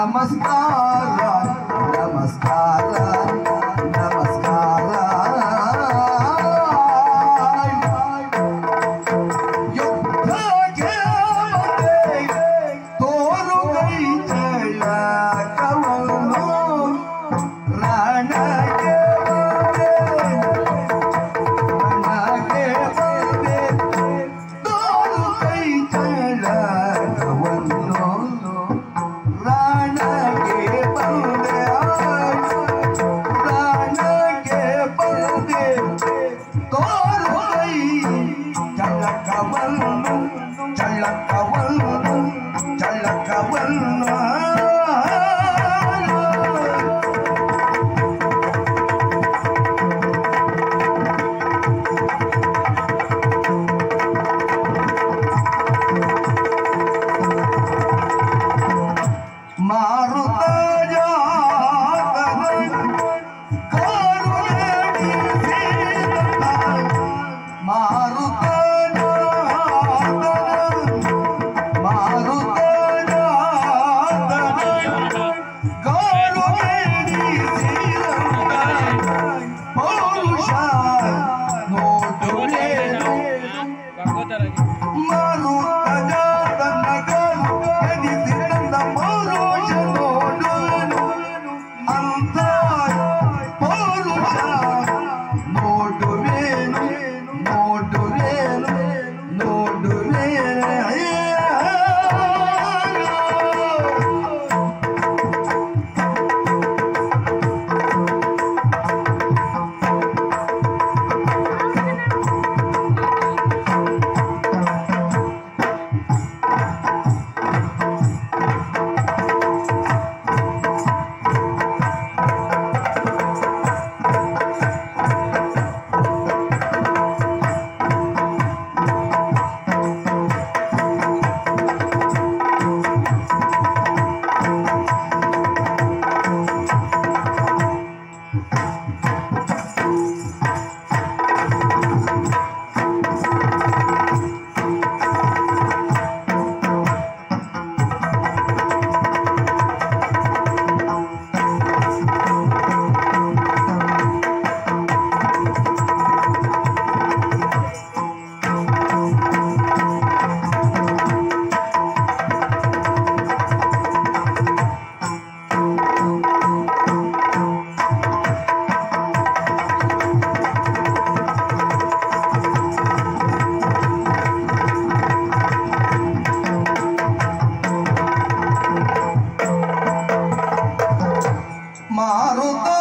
ನಮಸ್ಕಾರ ನಮಸ್ಕಾರ ನಮಸ್ಕಾರ ಯುದ್ಧಕ್ಕೆ ಬಂದೆ, ತೋರು ಕೈ ಜಯಕವನ್ನು ರಣಕ್ಕೆ ಬಂದೆ, ರಣಕ್ಕೆ ಬಂದೆ, ತೋರು ಕೈ ಜಯಕವನ್ನು ರಣಕ್ಕೆ ಬಂದೆ, ರಣಕ್ಕೆ ಬಂದೆ, ತೋರು ಕೈ ಜಳಕವನ್ನು ಜಳಕವನ್ನು ಜಳಕವನ್ನು ಮಾರುತ ಮಾರುತ ಪೌರುಷ ನೋಡುವೇನು ಭಾಗವತರಾಗಿ ಮಾರುತ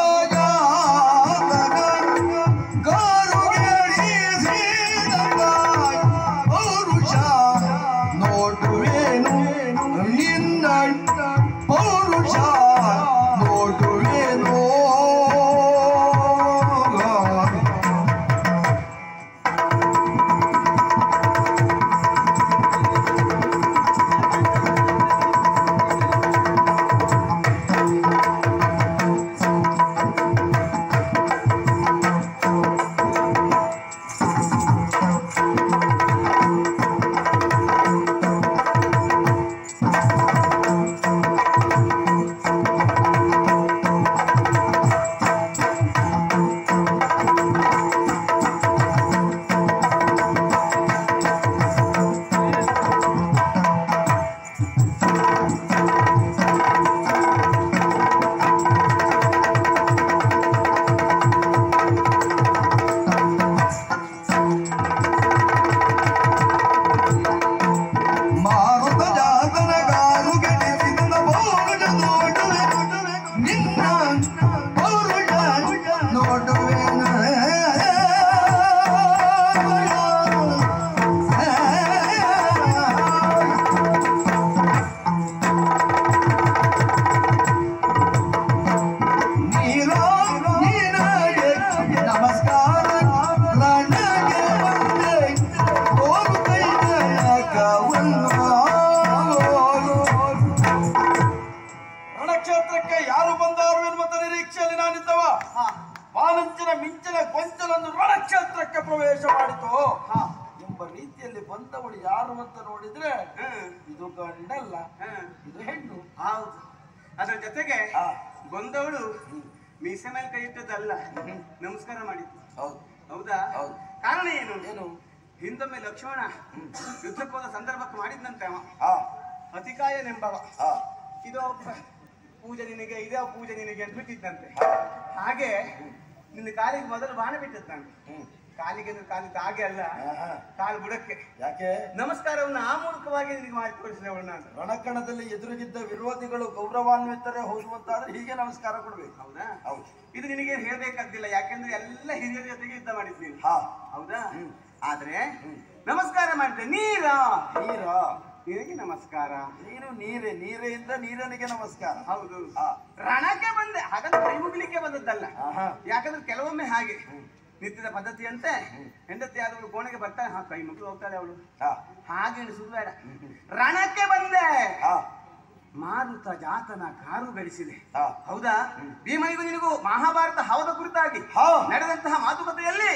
ಪೌರುಷ ನೋಡುವೇನು ನಿನ್ನ ಪೌರುಷ ನೋಡುವೇನು ಮಾರುತ ಜಾತನ ಕಾರು ಗೆಡಿಸಿದ ಪೌರುಷ ನೋಡುವೆ ನಿನ್ನ ಪೌರುಷ ನೋಡುವೆನ ನೀರೋ ನೀನಾಗೆ ನಮಸ್ಕಾರ ರಣಗೆ ಬಂದೆ ತೋರು ಕೈಯ ಕವನ್ನು ರಣಕ್ಷೇತ್ರಕ್ಕೆ ಯಾರು ಬಂದಾರು ಎನ್ನುವಂತ ನಿರೀಕ್ಷೆಯಲ್ಲಿ ನಾನಿದ್ದವ ವಾನಂಚಿನ ಮಿಂಚಿನ ಗೊಂಚಲನ್ನು ರಣಕ್ಷೇತ್ರಕ್ಕೆ ಪ್ರವೇಶ ಮಾಡಿತು ಎಂಬ ರೀತಿಯಲ್ಲಿ ಬಂದವಳು ಯಾರು ಅಂತ ನೋಡಿದ್ರೆ ಇದು ಗಂಡಲ್ಲ ಇದು ಹೆಣ್ಣು ಹೌದು ಅದ್ರ ಜೊತೆಗೆ ಹಾ ಬಂದವಳು ಮೀಸೆ ಮೇಲೆ ಕೈ ಇಟ್ಟದ್ದಲ್ಲ ನಮಸ್ಕಾರ ಮಾಡಿದ್ದು ಹೌದು ಹೌದಾ ಹೌದು. ಕಾರಣ ಏನು ಏನು ಹಿಂದೊಮ್ಮೆ ಲಕ್ಷ್ಮಣ ಯುದ್ಧಕ್ಕೆ ಹೋದ ಸಂದರ್ಭಕ್ಕೆ ಮಾಡಿದ್ನಂತೆ ಅವ ಹಾ ಅತಿಕಾಯನೆಂಬವ ಹಾ ಇದೋ ಪ- ಪೂಜೆ ನಿನಗೆ ಇದೇ ಪೂಜೆ ನಿನಗೆ ಅಂತ ಬಿಟ್ಟಿದ್ದಂತೆ ಹಾ ಹಾಗೆ ನಿನ್ನ ಕಾಲಿಗೆ ಮೊದಲು ಬಾಣ ಬಿಟ್ಟಿದ್ದಾನೆ ಹ್ಮ್ ಕಾಲಿಗೆ ಅಂದ್ರೆ ಕಾಲಿಗೆ ಹಾಗೆ ಅಲ್ಲ ಹಾ, ಹಾ. ಕಾಲು ಬುಡಕ್ಕೆ ಯಾಕೆ ನಮಸ್ಕಾರವನ್ನು ಆ ಮೂಲಕವಾಗಿ ನಿನಗೆ ಮಾಡಿ ತೋರಿಸಿದವಳು ನಾನು ರಣಕಣದಲ್ಲಿ ಎದುರಿಗಿದ್ದ ವಿರೋಧಿಗಳು ಗೌರವಾನ್ವಿತರೇ ಹೋಗುವಂತಾದ್ರೆ ಹೀಗೆ ನಮಸ್ಕಾರ ಕೊಡ್ಬೇಕು ಹೌದಾ ಹೌದು ಇದು ನಿನಗೆ ಹೇಳ್ಬೇಕಾಗ್ತಿಲ್ಲ ಯಾಕೆಂದ್ರೆ ಎಲ್ಲ ಹಿರಿಯರ ಜೊತೆಗೆ ಯುದ್ಧ ಮಾಡಿದ್ದೀನಿ ಹಾ ಹೌದಾ ಹ್ಮ್. ಆದ್ರೆ ನಮಸ್ಕಾರ ಮಾಡಿದೆ ನೀರ ನೀರ ನಿನಗೆ ನಮಸ್ಕಾರ ನೀರು ನೀರೇ ನೀರೆಯಿಂದ ನೀರನಿಗೆ ನಮಸ್ಕಾರ ಹೌದು ಹಾ ರಣಕ್ಕೆ ಬಂದೆ ಹಾಗಂತ ಕೈ ಮುಗಿಲಿಕ್ಕೆ ಬಂದದ್ದಲ್ಲ ಆಹಾ. ಯಾಕಂದ್ರೆ ಕೆಲವೊಮ್ಮೆ ಹಾಗೆ ನಿತ್ಯದ ಪದ್ಧತಿಯಂತೆ ಹೆಂಡತಿ ಆದವಳು ಕೋಣೆಗೆ ಬರ್ತಾಳೆ ಹಾ ಕೈ ಮುಗಿದು ಹೋಗ್ತಾಳೆ ಅವಳು ಹಾ ಹಾಗೆ ಎಣಿಸುದು ಬೇಡ ರಣಕ್ಕೆ ಬಂದೆ ಹಾ ಮಾರುತ ಜಾತನ ಕಾರು ಗಳಿಸಿದೆ ಹಾ ಹೌದಾ ಭೀಮನಿಗೂ ನಿನಗೂ ಮಹಾಭಾರತ ಹವದ ಕುರಿತಾಗಿ ಹಾ. ನಡೆದಂತಹ ಮಾತುಕತೆಯಲ್ಲಿ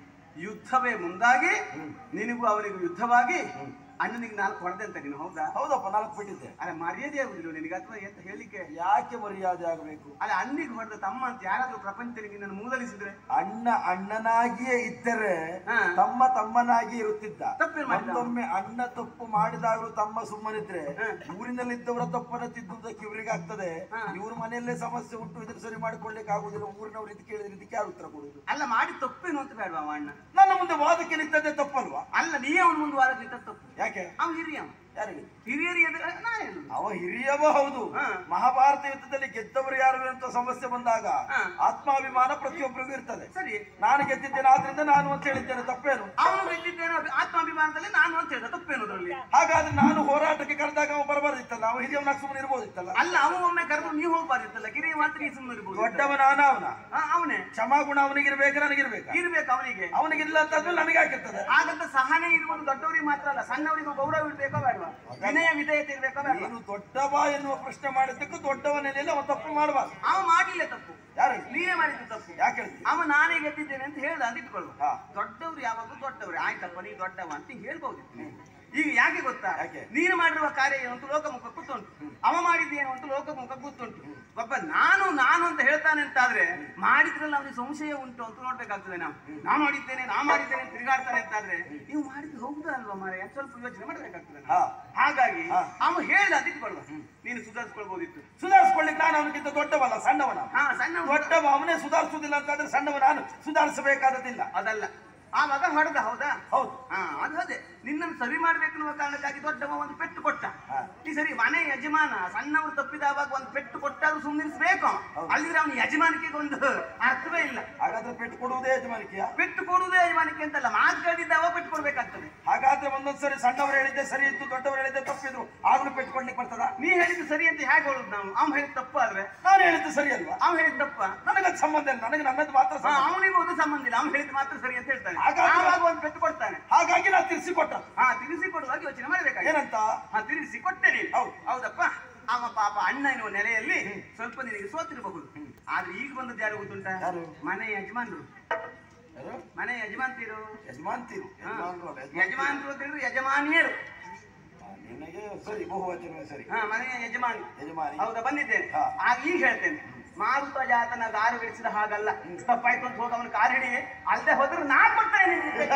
ಯುದ್ಧವೇ ಮುಂದಾಗಿ ನಿನಗೂ ಅವನಿಗೂ ಯುದ್ಧವಾಗಿ ಅಣ್ಣನಿಗೆ ನಾಲ್ಕು ಹೊಡೆದೆ ಅಂತ ನೀನು ಹೌದಾ ಹೌದಪ್ಪ ನಾಲ್ಕು ಬಿಟ್ಟಿದ್ದೆ ಅಲ್ಲ ಮರ್ಯಾದೆ ಆಗುದಿಲ್ಲ ನಿನಗೆ ಅಥವಾ ಎಂತ ಹೇಳಿಕೆ ಯಾಕೆ ಮರ್ಯಾದೆ ಆಗಬೇಕು ಅಲ್ಲ ಅಣ್ಣಿಗೆ ಹೊಡೆದ ತಮ್ಮ ಅಂತ ಯಾರಾದ್ರೂ ಪ್ರಪಂಚದಲ್ಲಿ ನಿನ್ನನ್ನು ಮೂದಲಿಸಿದ್ರೆ ಅಣ್ಣ ಅಣ್ಣನಾಗಿಯೇ ಇದ್ದರೆ ಹಾ. ತಮ್ಮ ತಮ್ಮನಾಗಿ ಇರುತ್ತಿದ್ದ ತಪ್ಪೇನ್ ಮಾಡಿದ? ಒಂದೊಮ್ಮೆ ಅಣ್ಣ ತಪ್ಪು ಮಾಡಿದಾಗಲೂ ತಮ್ಮ ಸುಮ್ಮನಿದ್ರೆ ಹಾ. ಊರಿನಲ್ಲಿದ್ದವರ ತಪ್ಪನ್ನ ತಿದ್ದುವುದಕ್ಕೆ ಇವರಿಗೆ ಆಗ್ತದೆ ಹಾ. ಇವ್ರ ಮನೆಯಲ್ಲೇ ಸಮಸ್ಯೆ ಉಂಟು ಇದ್ರ ಸರಿ ಮಾಡಿಕೊಳ್ಳಿಕ್ಕೆ ಆಗುದಿಲ್ಲ ಊರಿನವ್ರು ಇದು ಕೇಳಿದ್ರೆ ಇದಕ್ಕೆ ಯಾರು ಉತ್ತರ ಕೊಡುವುದು ಅಲ್ಲ ಮಾಡಿ ತಪ್ಪೇನು ಅಂತ ಬೇಡವಾ ಅವ ಅಣ್ಣ ನನ್ನ ಮುಂದೆ ವಾದಕ್ಕೆ ನಿಂತದ್ದೇ ತಪ್ಪಲ್ವಾ ಅಲ್ಲ ನೀ ಅವನ ಮುಂದೆ ವಾರ ನಿಂತ ತಪ್ಪು ಯಾಕೆ ಅವ ಹಿರಿಯ ಅವ. ಯಾರು ಹೇಳಿದ್ದು? ಹಿರಿಯರು ಎದುರು ನಾ ಹೇಳುದು ಅವ ಹಿರಿಯವ ಹೌದು ಹಾ. ಮಹಾಭಾರತ ಯುದ್ಧದಲ್ಲಿ ಗೆದ್ದವರು ಯಾರು ಅಂತ ಸಮಸ್ಯೆ ಬಂದಾಗ ಹಾ. ಆತ್ಮಾಭಿಮಾನ ಪ್ರತಿಯೊಬ್ಬರಿಗೂ ಇರ್ತದೆ ಸರಿ ನಾನು ಗೆದ್ದಿದ್ದೇನೆ ಆದ್ರಿಂದ ನಾನು ಅಂತ ಹೇಳಿದ್ದೇನೆ ತಪ್ಪೇನು ಅವನು ಗೆದ್ದಿದ್ದೇನೋ ಆತ್ಮಾಭಿಮಾನದಲ್ಲಿ ನಾನು ಅಂತ ಹೇಳಿದ ತಪ್ಪೇನು ಅದರಲ್ಲಿ ಹಾಗಾದ್ರೆ ನಾನು ಹೋರಾಟಕ್ಕೆ ಕರೆದಾಗ ಅವ ಬರಬಾರ್ದಿತ್ತಲ್ಲ ಅವ ಹಿರಿಯವನಾಗ ಸುಮ್ಮನೆ ಇರ್ಬೋದಿತ್ತಲ್ಲ ಅಲ್ಲ ಅವ ಒಮ್ಮೆ ಕರೆದು ನೀವು ಹೋಗ್ಬಾರ್ದಿತ್ತಲ್ಲ ಕಿರಿಯ ಮಾತ್ರ ನೀ ಸುಮ್ಮನೆ ಇರ್ಬೋದು ದೊಡ್ಡವನ ಅವನ ಹಾ, ಅವನೇ ಕ್ಷಮಾಗುಣ ಅವನಿಗಿರ್ಬೇಕು ನನಗಿರ್ಬೇಕು ಇರ್ಬೇಕು ಅವನಿಗೆ ಅವನಿಗಿಲ್ಲ ಅಂತಂದ್ರೆ ನನಗೆ ಹಾಕಿರ್ತದೆ ಹಾಗಂತ ಸಹನೆ ಇರುವುದು ದೊಡ್ಡವರಿಗೆ ಮಾತ್ರ ಅಲ್ಲ ಸಣ್ಣವರಿಗೂ ಗೌರವ ಇರ್ಬೇಕೋ ಬೇಡವಾ ವಿನಯ ವಿಧೇಯತೆ ಇರ್ಬೇಕೋ ಬೇಡವಾ ನೀನು ದೊಡ್ಡವ ಎನ್ನುವ ಪ್ರಶ್ನೆ ಮಾಡಿದ್ದಕ್ಕೂ ದೊಡ್ಡವ ನೆಲೆಯಲ್ಲಿ ಅವ ತಪ್ಪು ಮಾಡಬಾರ್ದು ಅವ ಮಾಡಲಿಲ್ಲ ತಪ್ಪು ಯಾರು ನೀನೇ ಮಾಡಿದ್ದು ತಪ್ಪು ಯಾಕೆ ಹೇಳ್ತೀನಿ ಅವ ನಾನೇ ಗೆದ್ದಿದ್ದೇನೆ ಅಂತ ಹೇಳ್ದ ಅಂತ ಇಟ್ಕೊಳ್ಳುವ ಹಾ. ದೊಡ್ಡವ್ರು ಯಾವಾಗಲೂ ದೊಡ್ಡವ್ರು ಆಯ್ತಪ್ಪ ನೀ ದೊಡ್ಡವ ಅಂತ ಹೇಳ್ಬೋದಿತ್ತು ಈಗ ಯಾಕೆ ಗೊತ್ತಾ ಯಾಕೆ? ನೀನು ಮಾಡಿರುವ ಕಾರ್ಯ ಏನು ಅಂತ ಲೋಕಮುಖ ಗೊತ್ತುಂಟು ಅವ ಮಾಡಿದ್ದೇನು ಅಂತ ಲೋಕಮುಖ ಗೊತ್ತುಂಟು ಒಬ್ಬ ನಾನು ನಾನು ಅಂತ ಹೇಳ್ತಾನೆ ಅಂತಾದ್ರೆ ಮಾಡಿದ್ರಲ್ಲಿ ಅವನಿಗೆ ಸಂಶಯ ಉಂಟು ಅಂತ ನೋಡ್ಬೇಕಾಗ್ತದೆ ನಾವು ನಾನು ಮಾಡಿದ್ದೇನೆ ನಾ ಮಾಡಿದ್ದೇನೆ ಅಂತ ತಿರುಗಾಡ್ತಾನೆ ಅಂತಾದ್ರೆ ನೀವು ಮಾಡಿದ್ದು ಹೌದಾ ಅಲ್ವಾ ಮಾರ ಸ್ವಲ್ಪ ಯೋಚನೆ ಮಾಡ್ಬೇಕಾಗ್ತದೆ ನಾವು. ಹಾ ಹಾಗಾಗಿ ಹಾ. ಅವ ಹೇಳ್ದ ಅಂತ ಇಟ್ಕೊಳ್ಳುವ ನೀನು ಸುಧಾರಿಸ್ಕೊಳ್ಬೋದಿತ್ತು ಸುಧಾರಿಸ್ಕೊಳ್ಳಿಕ್ಕೆ ನಾನು ಅವನಿಗಿಂತ ದೊಡ್ಡವಲ್ಲ ಸಣ್ಣವನ ಹಾ ಸಣ್ಣ ದೊಡ್ಡವ ಅವನೇ ಸುಧಾರಿಸುವುದಿಲ್ಲ ಅಂತಂದ್ರೆ ಸಣ್ಣವ ನಾನು ಸುಧಾರಿಸಬೇಕಾದದಿಲ್ಲ ಅದಲ್ಲ ಆ ಮಗ ಹೊಡೆದ ಹೌದಾ ಹೌದು ಹಾ ಅದು ಅದೇ ನಿನ್ನನ್ನು ಸರಿ ಮಾಡ್ಬೇಕನ್ನುವ ಕಾರಣಕ್ಕಾಗಿ ದೊಡ್ಡವ ಒಂದು ಪೆಟ್ಟು ಕೊಟ್ಟ ಹಾ. ಈ ಸರಿ ಮನೆ ಯಜಮಾನ ಸಣ್ಣವರು ತಪ್ಪಿದವಾಗ ಒಂದು ಪೆಟ್ಟು ಕೊಟ್ಟಾದ್ರೂ ಸುಮ್ಮನಿರ್ಸ್ಬೇಕು ಹೌದು. ಅಲ್ಲಿದ್ರೆ ಅವನ ಯಜಮಾನಿಕೆ ಒಂದು ಅರ್ಥವೇ ಇಲ್ಲ ಹಾಗಾದ್ರೆ ಪೆಟ್ಟು ಕೊಡುವುದೇ ಯಜಮಾನಿಕೆಯ ಪೆಟ್ಟು ಕೊಡುವುದೇ ಯಜಮಾನಿಕೆ ಅಂತಲ್ಲ ಮಾತಾಡಿದ್ದವ ಪೆಟ್ಟು ಕೊಡ್ಬೇಕಾಗ್ತದೆ ಹಾಗಾದ್ರೆ ಒಂದೊಂದ್ಸರಿ ಸಣ್ಣವರು ಹೇಳಿದ್ದೆ ಸರಿ ಇತ್ತು ದೊಡ್ಡವರು ಹೇಳಿದ್ದೆ ತಪ್ಪಿದ್ರು ಆಗ್ಲೂ ಪೆಟ್ಟು ಕೊಡ್ಲಿಕ್ಕೆ ಬರ್ತದ ನೀ ಹೇಳಿದ್ದು ಸರಿ ಅಂತ ಹೇಗೆ ಹೇಳುದು ನಾವು ಅವ್ನು ಹೇಳಿದ ತಪ್ಪಾದ್ರೆ ನಾನು ಹೇಳಿದ್ದು ಸರಿ ಅಲ್ವಾ ಅವ್ನು ಹೇಳಿದ ತಪ್ಪ ನನಗದು ಸಂಬಂಧ ಇಲ್ಲ ನನಗೆ ನನ್ನದು ಮಾತ್ರ ಹಾ ಸಂಬಂಧ. ಅವನಿಗೂ ಒಂದು ಸಂಬಂಧ ಇಲ್ಲ ಅವ್ನು ಹೇಳಿದ ಮಾತ್ರ ಸರಿ ಅಂತ ಹೇಳ್ತಾನೆ ಹಾಗಾದ್ರೆ- ಆವಾಗ ಒಂದು ಪೆಟ್ಟು ಕೊಡ್ತಾನೆ ಹಾಗಾಗಿ ನಾನು ತಿರ್ಸಿ ಕೊಟ್ಟ ಹಾ ತಿಳಿಸಿ ಕೊಡುವಾಗ ಯೋಚನೆ ಮಾಡ್ಬೇಕಾಗಿ ಏನಂತ ಹಾ ತಿರುಗಿಸಿ ಕೊಟ್ಟೆ ನೀನು ಹೌದು. ಹೌದಪ್ಪ ಅವ ಪಾಪ ಅಣ್ಣ ಎನ್ನುವ ನೆಲೆಯಲ್ಲಿ ಸ್ವಲ್ಪ ನಿನಗೆ ಸೋತಿರಬಹುದು ಆದ್ರೆ ಈಗ ಬಂದದ್ದು ಯಾರು ಗೊತ್ತುಂಟ ಯಾರು? ಮನೆ ಯಜಮಾನ್ರು ಯಾರು? ಮನೆ ಯಜಮಾನ್ತಿರು ಯಜಮಾನ್ತಿರು ಹಾ. ಯಜಮಾನ್ರು ಅಲ್ಲ, ಯಜಮಾನ್ರು. ಯಜಮಾನ್ರು ಅಂತ ಹೇಳಿದ್ರೆ ಯಜಮಾನಿಯರು ಹಾ, ನಿನಗೆ ಸರಿ ಬಹುವಚನ ಸರಿ ಹಾ ಮನೆಯ ಯಜಮಾನಿ ಯಜಮಾನಿ ಹೌದಾ ಬಂದಿದ್ದೇನೆ ಹಾ. ಆಗ ಈಗ ಹೇಳ್ತೇನೆ ಮಾರುತ ಜಾತನ ದಾರು ಬೆಳೆಸಿದ ಹಾಗಲ್ಲ ತಪ್ಪಾಯ್ತು ಅಂತ ಹೋಗ ಅವನ ಕಾರ್ ಹಿಡಿಯೇ ಅಲ್ಲದೆ ಹೋದ್ರೆ ನಾ ಕೊಡ್ತೇನೆ ನಿನ್ಗೆ.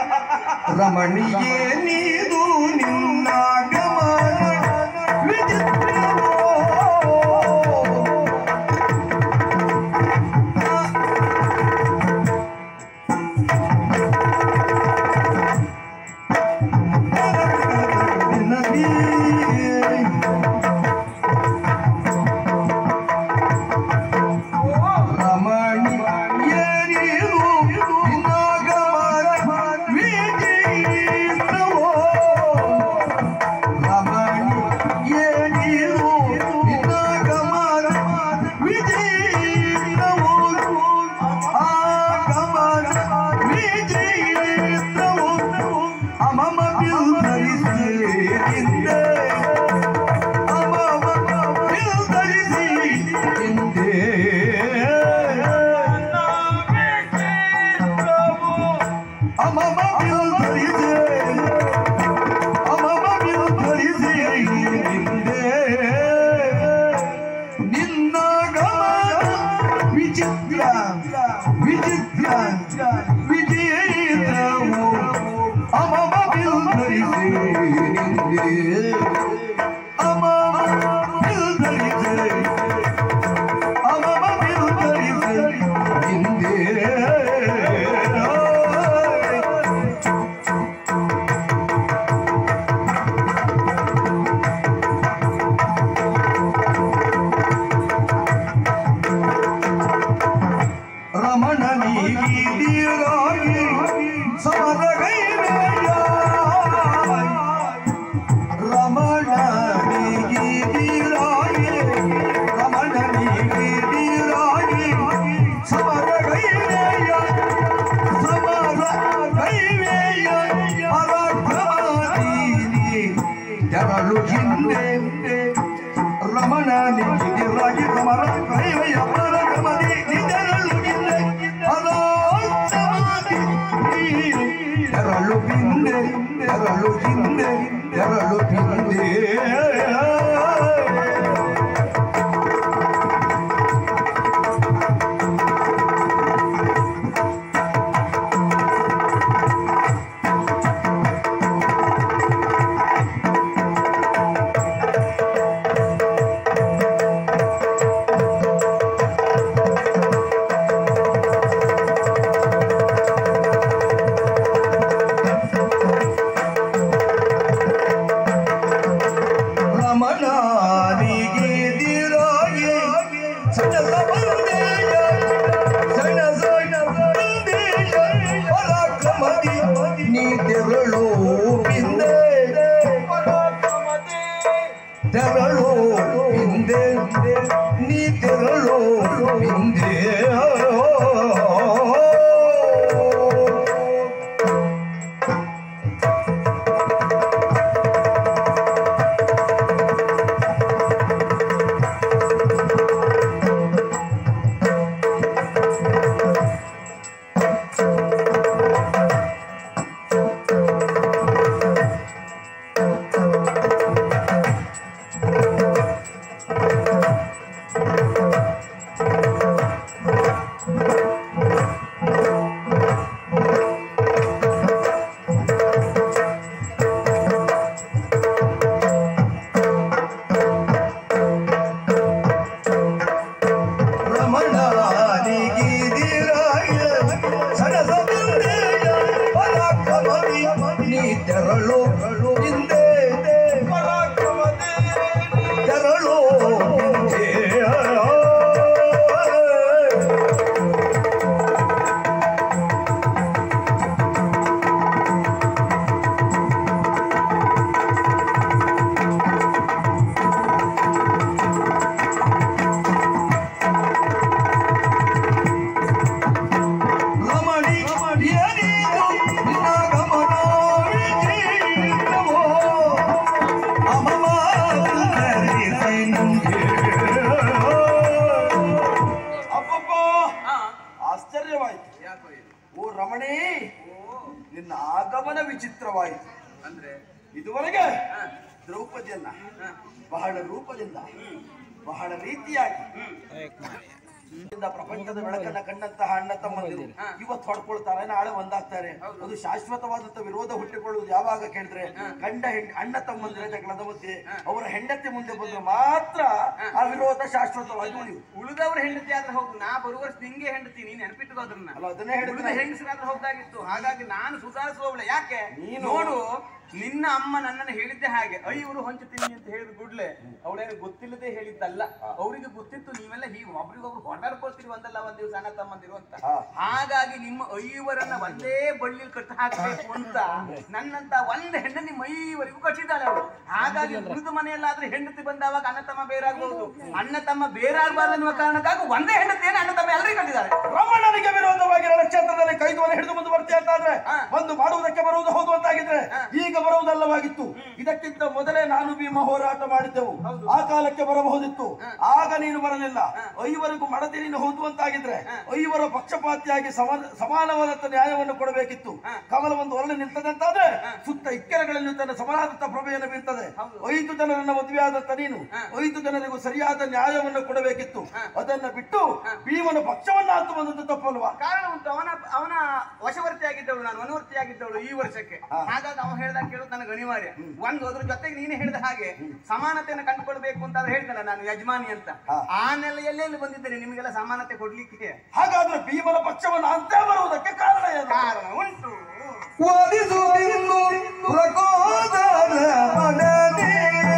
ರಮಣಿಗೆ ನೀದು ನಿನ್ನ ಗಮನ ವಿಚಿತ್ರವೋ. ರಮಣಿ ಏರಿರು ನಿನ್ನ ಗಮನ ವಿಚಿತ್ರವೋ. ರಮಣಿ ತೆರಳು ಹಿಂದೆ ರಮಣ ನಿಗಿರಾಗಿ ಸಮರ ಕೈವಯ ಪರಗಮದಿ ನಿಜರಳು ಹಿಂದೆ ಅನಾಥವಾಗಿ ನೀನು ತೆರಳು ಹಿಂದೆ ತೆರಳು ಹಿಂದೆ ತೆರಳು ಹಿಂದೆ ರಮಣನಿಗಿದಿರಾಗಿ ಸಣಸ ಬಂದೇಯ ಸಣ ಸಣ ಬಂದೇಯ ಪರಾಕ್ರಮದಿ ನೀ ತೆರಳು ಹಿಂದೆ ತೆರಳು ಹಿಂದೆ ನೀ ತೆರಳು ಹಿಂದೆ ರಮಣನಿಗಿದಿರಾಯ ಸಣಸ ಬಂದೇಯ ಪರಾಕ್ರಮದಿ ನೀ ತೆರಳು ಹಿಂದೆ ತೆರಳು ಹಿಂದೆ ರಮಣಿ ಏನಿದು ನಿನ್ನ ಗಮನ ವಿಚಿತ್ರವೋ ಅಮವಾರಿಸಿ ನಂಗೆ ಅಪ್ಪಪ್ಪ ಹಾ ಆಶ್ಚರ್ಯವಾಯಿತು ಯಾಕೋ ಇದು ಓ ರಮಣಿ ಓ ನಿನ್ನ ಆಗಮನ ವಿಚಿತ್ರವಾಯಿತು ಅಂದ್ರೆ ಇದುವರೆಗೆ ಹಾ ದ್ರೌಪದಿಯನ್ನ ಹಾ ಬಹಳ ರೂಪದಿಂದ ಬಹಳ ರೀತಿಯಾಗಿ ಇಂದ ಪ್ರಪಂಚದ ಬೆಳಕನ್ನ ಕಂಡಂತಹ ಅಣ್ಣ ತಮ್ಮಂದಿರು ಹಾ. ಇವತ್ತು ಹೊಡ್ಕೊಳ್ತಾರೆ ನಾಳೆ ಒಂದಾಗ್ತಾರೆ ಹೌದು. ಅದು ಶಾಶ್ವತವಾದಂತ ವಿರೋಧ ಹುಟ್ಟಿಕೊಳ್ಳುವುದು ಯಾವಾಗ ಕೇಳಿದ್ರೆ ಗಂಡ ಹೆಂಡ ಅಣ್ಣ ತಮ್ಮಂದಿರ ಜಗಳದ ಮಧ್ಯೆ ಅವರ ಹೆಂಡತಿ ಮುಂದೆ ಬಂದ್ರೆ ಮಾತ್ರ ಆ ವಿರೋಧ ಶಾಶ್ವತವಾಗಿ ಉಳಿಯುವುದು ಉಳಿದವ್ರ ಹೆಂಡತಿ ಆದ್ರೆ ಹೌದು ನಾ ಬರುವ ವರ್ಷ ನಿಂಗೆ ಹೆಂಡತಿ ನೀನ್ ನೆನಪಿಟ್ಟು ಅದ್ರನ್ನ ಅಲ್ಲ ಅದನ್ನೇ ಉಳಿದ ಹೇಳ್ತೀನಿ ಹೆಂಗಸರಾದ್ರೆ ಹೌದಾಗಿತ್ತು ಹಾಗಾಗಿ ನಾನು ಸುಧಾರಿಸುವವಳೆ ಯಾಕೆ ನೀನು- ನೋಡು ನಿನ್ನ ಅಮ್ಮ ನನ್ನನ್ನು ಹೇಳಿದ್ದೆ ಹಾಗೆ ಐವರು ಹೊಂಚುತ್ತೀನಿ ಅಂತ ಹೇಳಿದ ಕೂಡ್ಲೆ ಅವಳೇನು ಗೊತ್ತಿಲ್ಲದೆ ಹೇಳಿದ್ದಲ್ಲ ಅವರಿಗೆ ಗೊತ್ತಿತ್ತು ನೀವೆಲ್ಲ ಹೀಗೆ ಒಬ್ರಿಗೊಬ್ರು ಹೊಂದಾಡ್ಕೊಳ್ತೀರಿ ಒಂದಲ್ಲ ಒಂದ್ ದಿವಸ ಅಣ್ಣ ತಮ್ಮಂದಿರು ಅಂತ ಹಾ. ಹಾಗಾಗಿ ನಿಮ್ಮ ಐವರನ್ನ ಒಂದೇ ಬಳ್ಳಿ ಕಟ್ಟು ಹಾಕಬೇಕು ಅಂತ ನನ್ನಂತ ಒಂದ್ ಹೆಣ್ಣು ನಿಮ್ಮ ಐವರಿಗೂ ಕಟ್ಟಿದ್ದಾಳೆ ಅವಳು ಹಾಗಾಗಿ ಉಳಿದ ಮನೆಯಲ್ಲಾದ್ರೆ ಹೆಂಡತಿ ಬಂದಾವಾಗ ಅಣ್ಣ ತಮ್ಮ ಬೇರಾಗಬಹುದು ಅಣ್ಣ ತಮ್ಮ ಬೇರಾಗಬಾರ್ದು ಅನ್ನುವ ಕಾರಣಕ್ಕಾಗಿ ಒಂದೇ ಹೆಂಡತಿಯನ್ನು ಅಣ್ಣ ತಮ್ಮ ಎಲ್ಲರಿಗೂ ಕಟ್ಟಿದ್ದಾರೆ ರಮಣನಿಗೆ ವಿರೋಧವಾಗಿ ರಣಕ್ಷೇತ್ರದಲ್ಲಿ ಕೈದುವನ್ನು ಹಿಡಿದು ಮುಂದೆ ಬರ್ತೀಯ ಅಂತಾದ್ರೆ ಹಾ. ಒಂದು ಮಾಡುವುದಕ್ಕೆ ಬರುವುದು ಹೌದು ಅಂತಾಗಿದ್ರೆ ಹಾ. ಈಗ ಬರುವುದಲ್ಲವಾಗಿತ್ತು ಇದಕ್ಕಿಂತ ಮೊದಲೇ ನಾನು ಭೀಮ ಹೋರಾಟ ಮಾಡಿದ್ದೆವು ಹೌದು. ಆ ಕಾಲಕ್ಕೆ ಬರಬಹುದಿತ್ತು ಹಾ. ಆಗ ನೀನು ಬರಲಿಲ್ಲ ಐವರಿಗೂ ಮಡದಿ ನೀನು ಹೌದು ಅಂತಾಗಿದ್ರೆ ಐವರ ಪಕ್ಷಪಾತಿಯಾಗಿ ಸಮ- ಸಮಾನವಾದಂತ ನ್ಯಾಯವನ್ನು ಕೊಡಬೇಕಿತ್ತು ಹಾ. ಕಮಲ ಒಂದು ಹೊರಳಿ ನಿಲ್ತದೆ ಅಂತಾದ್ರೆ ಸುತ್ತ ಇಕ್ಕೆರೆಗಳಲ್ಲಿ ತನ್ನ ಸಮಾನವಾದಂತ ಪ್ರಭೆಯನ್ನು ಬೀರ್ತದೆ ಹೌದು. ಐದು ಜನರನ್ನ ಮದುವೆಯಾದಂತ ನೀನು ಹಾ. ಐದು ಜನರಿಗೂ ಸರಿಯಾದ ನ್ಯಾಯವನ್ನು ಕೊಡಬೇಕಿತ್ತು ಹಾ. ಅದನ್ನ ಬಿಟ್ಟು ಭೀಮನ ಪಕ್ಷವನ್ನ ಹತ್ತು ಬಂದದ್ದು ತಪ್ಪಲ್ವಾ ಕಾರಣ ಉಂಟು ಅವನ ಅವನ ವಶವರ್ತಿ ಆಗಿದ್ದವಳು ನಾನು ಅನುವರ್ತಿ ಆಗಿದ್ದವಳು ಈ ವರ್ಷಕ್ಕೆ ಹಾಗಾಗಿ ಅವನು ಹೇಳಿದಾಗ ಕೇಳೋದು ನನಗೆ ಅನಿವಾರ್ಯ ಒಂದು ಅದ್ರ ಜೊತೆಗೆ ನೀನೇ ಹೇಳಿದ ಹಾಗೆ ಸಮಾನತೆಯನ್ನು ಕಂಡುಕೊಳ್ಬೇಕು ಅಂತ ಆದ್ರೆ ಹೇಳ್ತಲ್ಲ ನಾನು ಯಜಮಾನಿ ಅಂತ ಹಾ. ಆ ನೆಲೆಯಲ್ಲೇ ಬಂದಿದ್ದೇನೆ ನಿಮಗೆಲ್ಲ ಸಮಾನತೆ ಕೊಡ್ಲಿಕ್ಕೆ ಹಾಗಾದ್ರೆ ಭೀಮನ ಪಕ್ಷವನ್ನು ಅಂತೆ ಬರುವುದಕ್ಕೆ ಕಾರಣ ಏನು ಕಾರಣ ಉಂಟು ವಾದಿಸುವುದಿನ್ನು ಪ್ರಕೋದರ ಮನನೇ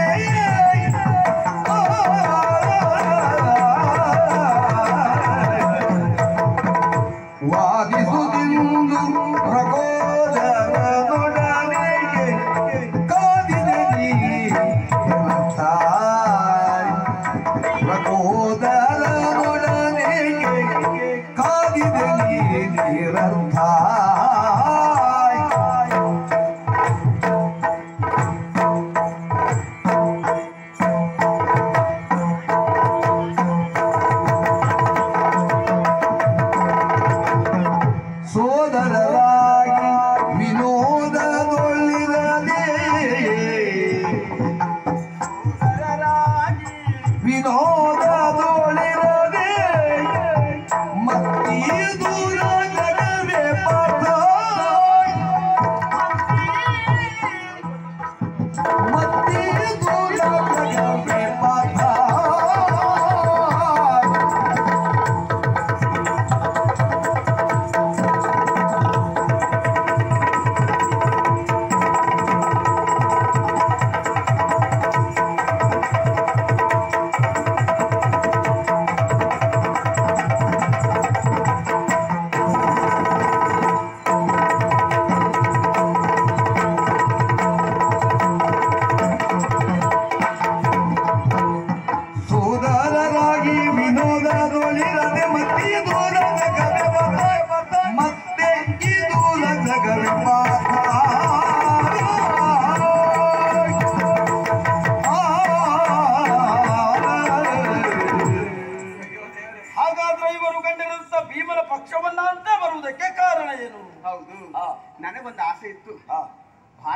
ವಾದಿಸುವುದಿನ್ನು ಪ್ರಕೋದರ ನೊಡನೆಗೆ ಕಾದಿದೆ ನೀ ತಾಯಿ ಪ್ರಕೋದರ ನೊಡನೆಗೆ ಕಾದಿದೆ ನೀ ನಿರಂತಾಯ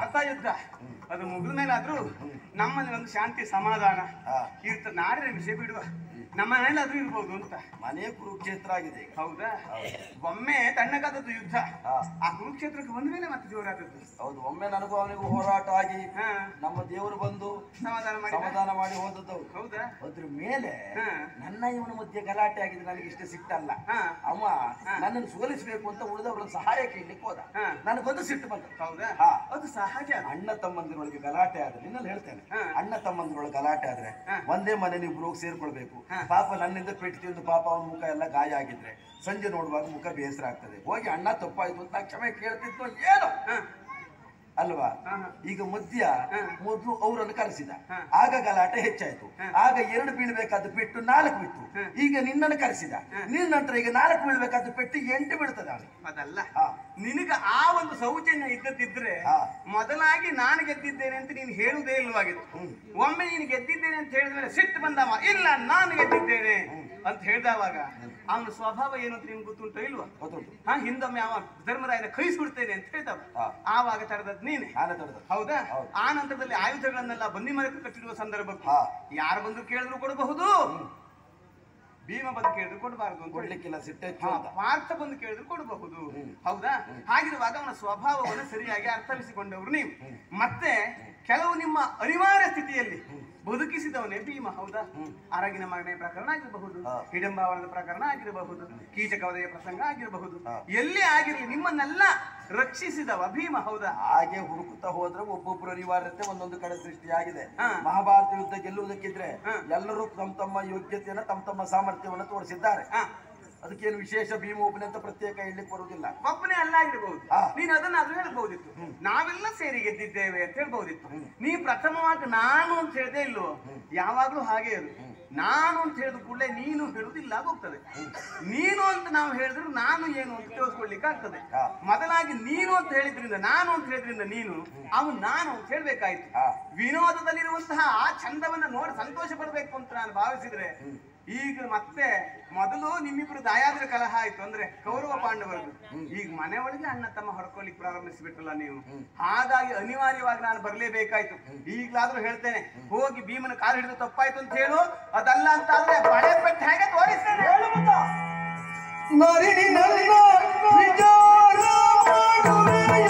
ಭಾರತ ಯುದ್ಧ ಅದು ಮುಗಿದ ಮೇಲಾದ್ರೂ ನಮ್ಮಲ್ಲಿ ಒಂದು ಶಾಂತಿ ಸಮಾಧಾನ ಹಾ. ಇರ್ತದೆ ನಾಡಿನ ವಿಷಯ ಬಿಡುವ ನಮ್ಮ ಮನೇಲಾದ್ರೂ ಇರ್ಬೋದು ಅಂತ ಮನೆ ಕುರುಕ್ಷೇತ್ರ ಆಗಿದೆ ಈಗ ಹೌದಾ ಒಮ್ಮೆ ತಣ್ಣಗಾದದ್ದು ಯುದ್ಧ ಹಾ. ಆ ಕುರುಕ್ಷೇತ್ರಕ್ಕೆ ಬಂದ ಮೇಲೆ ಮತ್ತೆ ಜೋರಾದದ್ದು ಹೌದು ಒಮ್ಮೆ ನನಗೂ ಅವನಿಗೂ ಹೋರಾಟ ಆಗಿ ಹಾ ನಮ್ಮ ದೇವರು ಬಂದು ಸಮಾಧಾನ ಮಾಡಿ ಸಮಾಧಾನ ಮಾಡಿ ಹೋದದ್ದು ಹೌದು. ಹೌದಾ ಅದ್ರ ಮೇಲೆ ಹಾ. ನನ್ನ ಇವನ ಮಧ್ಯೆ ಗಲಾಟೆ ಆಗಿದೆ ನನಗೆ ಇಷ್ಟ ಸಿಟ್ಟಲ್ಲ ಹಾ. ಅವ ನನ್ನನ್ನು ಸೋಲಿಸಬೇಕು ಅಂತ ಉಳಿದವರ ಸಹಾಯ ಕೇಳಲಿಕ್ಕೆ ಹೋದ ಹಾ. ನನಗೊಂದು ಸಿಟ್ಟು ಬಂತು ಹೌದಾ ಹಾ. ಅದು ಸಹಜ ಅದು. ಅಣ್ಣ ತಮ್ಮಂದಿರೊಳಗೆ ಗಲಾಟೆ ಆದ್ರೆ ನಿನ್ನಲ್ಲಿ ಹೇಳ್ತೇನೆ ಹಾ. ಅಣ್ಣ ತಮ್ಮಂದಿರೊಳಗೆ ಗಲಾಟೆ ಆದ್ರೆ ಹಾ. ಒಂದೇ ಮನೆ ನೀವು ಹೋಗಿ ಸೇರ್ಕೊಳ್ಬೇಕು ಹಾ. ಪಾಪ ನನ್ನಿಂದ ಪೆಟ್ಟು ತಿಂದು ಪಾಪ ಅವನ ಮುಖ ಎಲ್ಲ ಗಾಯ ಆಗಿದ್ರೆ ಸಂಜೆ ನೋಡುವಾಗ ಮುಖ ಬೇಸರ ಆಗ್ತದೆ ಹೋಗಿ ಅಣ್ಣ ತಪ್ಪಾಯ್ತು ಅಂತ ಕ್ಷಮೆ ಕೇಳ್ತಿದ್ದು ಏನು ಹಾ. ಅಲ್ವಾ ಹಾ. ಈಗ ಮಧ್ಯ ಹಾ. ಮೊದಲು ಅವರನ್ನು ಕರೆಸಿದ ಹಾ. ಆಗ ಗಲಾಟೆ ಹೆಚ್ಚಾಯ್ತು ಹಾ. ಆಗ ಎರಡು ಬೀಳ್ಬೇಕಾದ ಪೆಟ್ಟು ನಾಲ್ಕು ಬಿತ್ತು ಹಾ. ಈಗ ನಿನ್ನನ್ನು ಕರೆಸಿದ ನಿನ್ನ ನಂತರ ಈಗ ನಾಲ್ಕು ಬೀಳ್ಬೇಕಾದ ಪೆಟ್ಟು ಎಂಟು ಬೀಳ್ತದೆ ಅವನಿಗೆ ಅದಲ್ಲ ಹಾ. ನಿನಗ ಆ ಒಂದು ಸೌಜನ್ಯ ಇದ್ದದಿದ್ರೆ ಹಾ. ಮೊದಲಾಗಿ ನಾನು ಗೆದ್ದಿದ್ದೇನೆ ಅಂತ ನೀನು ಹೇಳುವುದೇ ಇಲ್ವಾಗಿತ್ತು ಒಮ್ಮೆ ನೀನು ಗೆದ್ದಿದ್ದೇನೆ ಅಂತ ಹೇಳಿದ ಮೇಲೆ ಸಿಟ್ಟು ಬಂದವ ಇಲ್ಲ ನಾನು ಗೆದ್ದಿದ್ದೇನೆ ಅಂತ ಹೇಳಿದವಾಗ ಅವನ ಸ್ವಭಾವ ಏನು ಅಂತ ನಿಮ್ಗೆ ಗೊತ್ತುಂಟೋ ಇಲ್ವಾ ಗೊತ್ತುಂಟು ಹಾ ಹಿಂದೊಮ್ಮೆ ಅವ ಧರ್ಮರಾಯನ ಕೈಸ್ಬಿಡ್ತೇನೆ ಅಂತ ಹೇಳ್ದವ ಹಾ. ಆವಾಗ ತಡೆದದ್ ನೀನೆ ನಾನೇ ತಡೆದ ಹೌದಾ ಹೌದು. ಆ ನಂತರದಲ್ಲಿ ಆಯುಧಗಳನ್ನೆಲ್ಲ ಬಂದಿ ಮರಕ್ಕೆ ಕಟ್ಟಿರುವ ಸಂದರ್ಭಕ್ಕೆ ಹಾ. ಯಾರು ಬಂದು ಕೇಳಿದ್ರು ಕೊಡಬಹುದು ಭೀಮ ಬಂದು ಕೇಳಿದ್ರು ಕೊಡಬಾರದು ಅಂತ ಹೇಳಿ. ಕೊಡ್ಲಿಕ್ಕಿಲ್ಲ ಸಿಟ್ಟೆಚ್ಚು ಹಾ, ಅಂತ ಪಾರ್ಥ ಬಂದು ಕೇಳಿದ್ರು ಕೊಡಬಹುದು ಹೌದಾ ಹಾಗಿರುವಾಗ ಅವನ ಸ್ವಭಾವವನ್ನು ಸರಿಯಾಗಿ ಅರ್ಥವಿಸಿಕೊಂಡವರು ನೀವು ಮತ್ತೆ ಕೆಲವು ನಿಮ್ಮ ಅನಿವಾರ್ಯ ಸ್ಥಿತಿಯಲ್ಲಿ ಬದುಕಿಸಿದವನೇ ಭೀಮ ಹೌದಾ ಅರಗಿನ ಮಗನೆ ಪ್ರಕರಣ ಆಗಿರಬಹುದು ಹಾ. ಹಿಡಂಬಾವನದ ಪ್ರಕರಣ ಆಗಿರಬಹುದು ಕೀಚಕವದೆಯ ಪ್ರಸಂಗ ಆಗಿರಬಹುದು ಹಾ. ಎಲ್ಲಿ ಆಗಿರಲಿ ನಿಮ್ಮನ್ನೆಲ್ಲ ರಕ್ಷಿಸಿದವ ಭೀಮ ಹೌದಾ ಹಾಗೆ ಹುಡುಕುತ್ತಾ ಹೋದ್ರೆ ಒಬ್ಬೊಬ್ಬರು ಅನಿವಾರ್ಯತೆ ಒಂದೊಂದು ಕಡೆ ಸೃಷ್ಟಿಯಾಗಿದೆ ಹಾ. ಮಹಾಭಾರತ ಯುದ್ಧ ಗೆಲ್ಲುವುದಕ್ಕಿದ್ರೆ ಹಾ. ಎಲ್ಲರೂ ತಮ್ಮ ತಮ್ಮ ಯೋಗ್ಯತೆಯನ್ನ ತಮ್ಮ ತಮ್ಮ ಸಾಮರ್ಥ್ಯವನ್ನು ತೋರಿಸಿದ್ದಾರೆ ಹಾ ಅದಕ್ಕೇನು ವಿಶೇಷ ಭೀಮ ಒಬ್ಬನೇ ಅಂತ ಪ್ರತ್ಯೇಕ ಹೇಳಲಿಕ್ಕೆ ಬರುವುದಿಲ್ಲ ಒಬ್ಬನೇ ಅಲ್ಲ ಆಗಿರ್ಬಹುದು ಹಾ. ನೀನು ಅದನ್ನಾದ್ರೂ ಹೇಳ್ಬಹುದಿತ್ತು ನಾವೆಲ್ಲ ಸೇರಿ ಗೆದ್ದಿದ್ದೇವೆ ಅಂತ ಹೇಳ್ಬಹುದಿತ್ತು ನೀ ಪ್ರಥಮವಾಗಿ ನಾನು ಅಂತ ಹೇಳ್ದೆ ಇಲ್ವೋ ಯಾವಾಗ್ಲೂ ಹಾಗೆ ಇರು ನಾನು ಅಂತ ಹೇಳಿದ ಕೂಡಲೇ ನೀನು ಹೇಳುದಿಲ್ಲ ಆಗೋಗ್ತದೆ ನೀನು ಅಂತ ನಾವು ಹೇಳಿದ್ರೆ ನಾನು ಏನು ಅಂತ ತಿಳಿಸ್ಕೊಳ್ಲಿಕ್ಕೆ ಆಗ್ತದೆ ಹಾ. ಮೊದಲಾಗಿ ನೀನು ಅಂತ ಹೇಳಿದ್ರಿಂದ ನಾನು ಅಂತ ಹೇಳಿದ್ರಿಂದ ನೀನು ಅವನು ನಾನು ಅಂತ ಹೇಳ್ಬೇಕಾಯ್ತು ಹಾ. ವಿನೋದದಲ್ಲಿರುವಂತಹ ಆ ಚಂದವನ್ನ ನೋಡಿ ಸಂತೋಷ ಪಡಬೇಕು ಅಂತ ನಾನು ಭಾವಿಸಿದ್ರೆ ಈಗ ಮತ್ತೆ ಮೊದಲು ನಿಮ್ಮಿಬ್ರು ದಾಯಾದ್ರ ಕಲಹ ಆಯ್ತು ಅಂದ್ರೆ ಕೌರವ ಪಾಂಡವರದು ಈಗ ಮನೆ ಒಳಗೆ ಅಣ್ಣ ತಮ್ಮ ಹೊಡ್ಕೊಳ್ಲಿಕ್ಕೆ ಪ್ರಾರಂಭಿಸಿಬಿಟ್ರಲ್ಲ ನೀವು ಹಾಗಾಗಿ ಅನಿವಾರ್ಯವಾಗಿ ನಾನು ಬರ್ಲೇಬೇಕಾಯ್ತು ಈಗ್ಲಾದ್ರೂ ಹೇಳ್ತೇನೆ ಹೋಗಿ ಭೀಮನ ಕಾಲು ಹಿಡಿದು ತಪ್ಪಾಯ್ತು ಅಂತ ಹೇಳು ಅದಲ್ಲ ಅಂತ ಆದ್ರೆ ಬಳೆ ಪೆಟ್ಟು ಹೇಗೆ ತೋರಿಸ್ತೇನೆ ನರಿನಿ ನನ್ನ ವಿಚಾರ ಮಾಡುವೆಯ.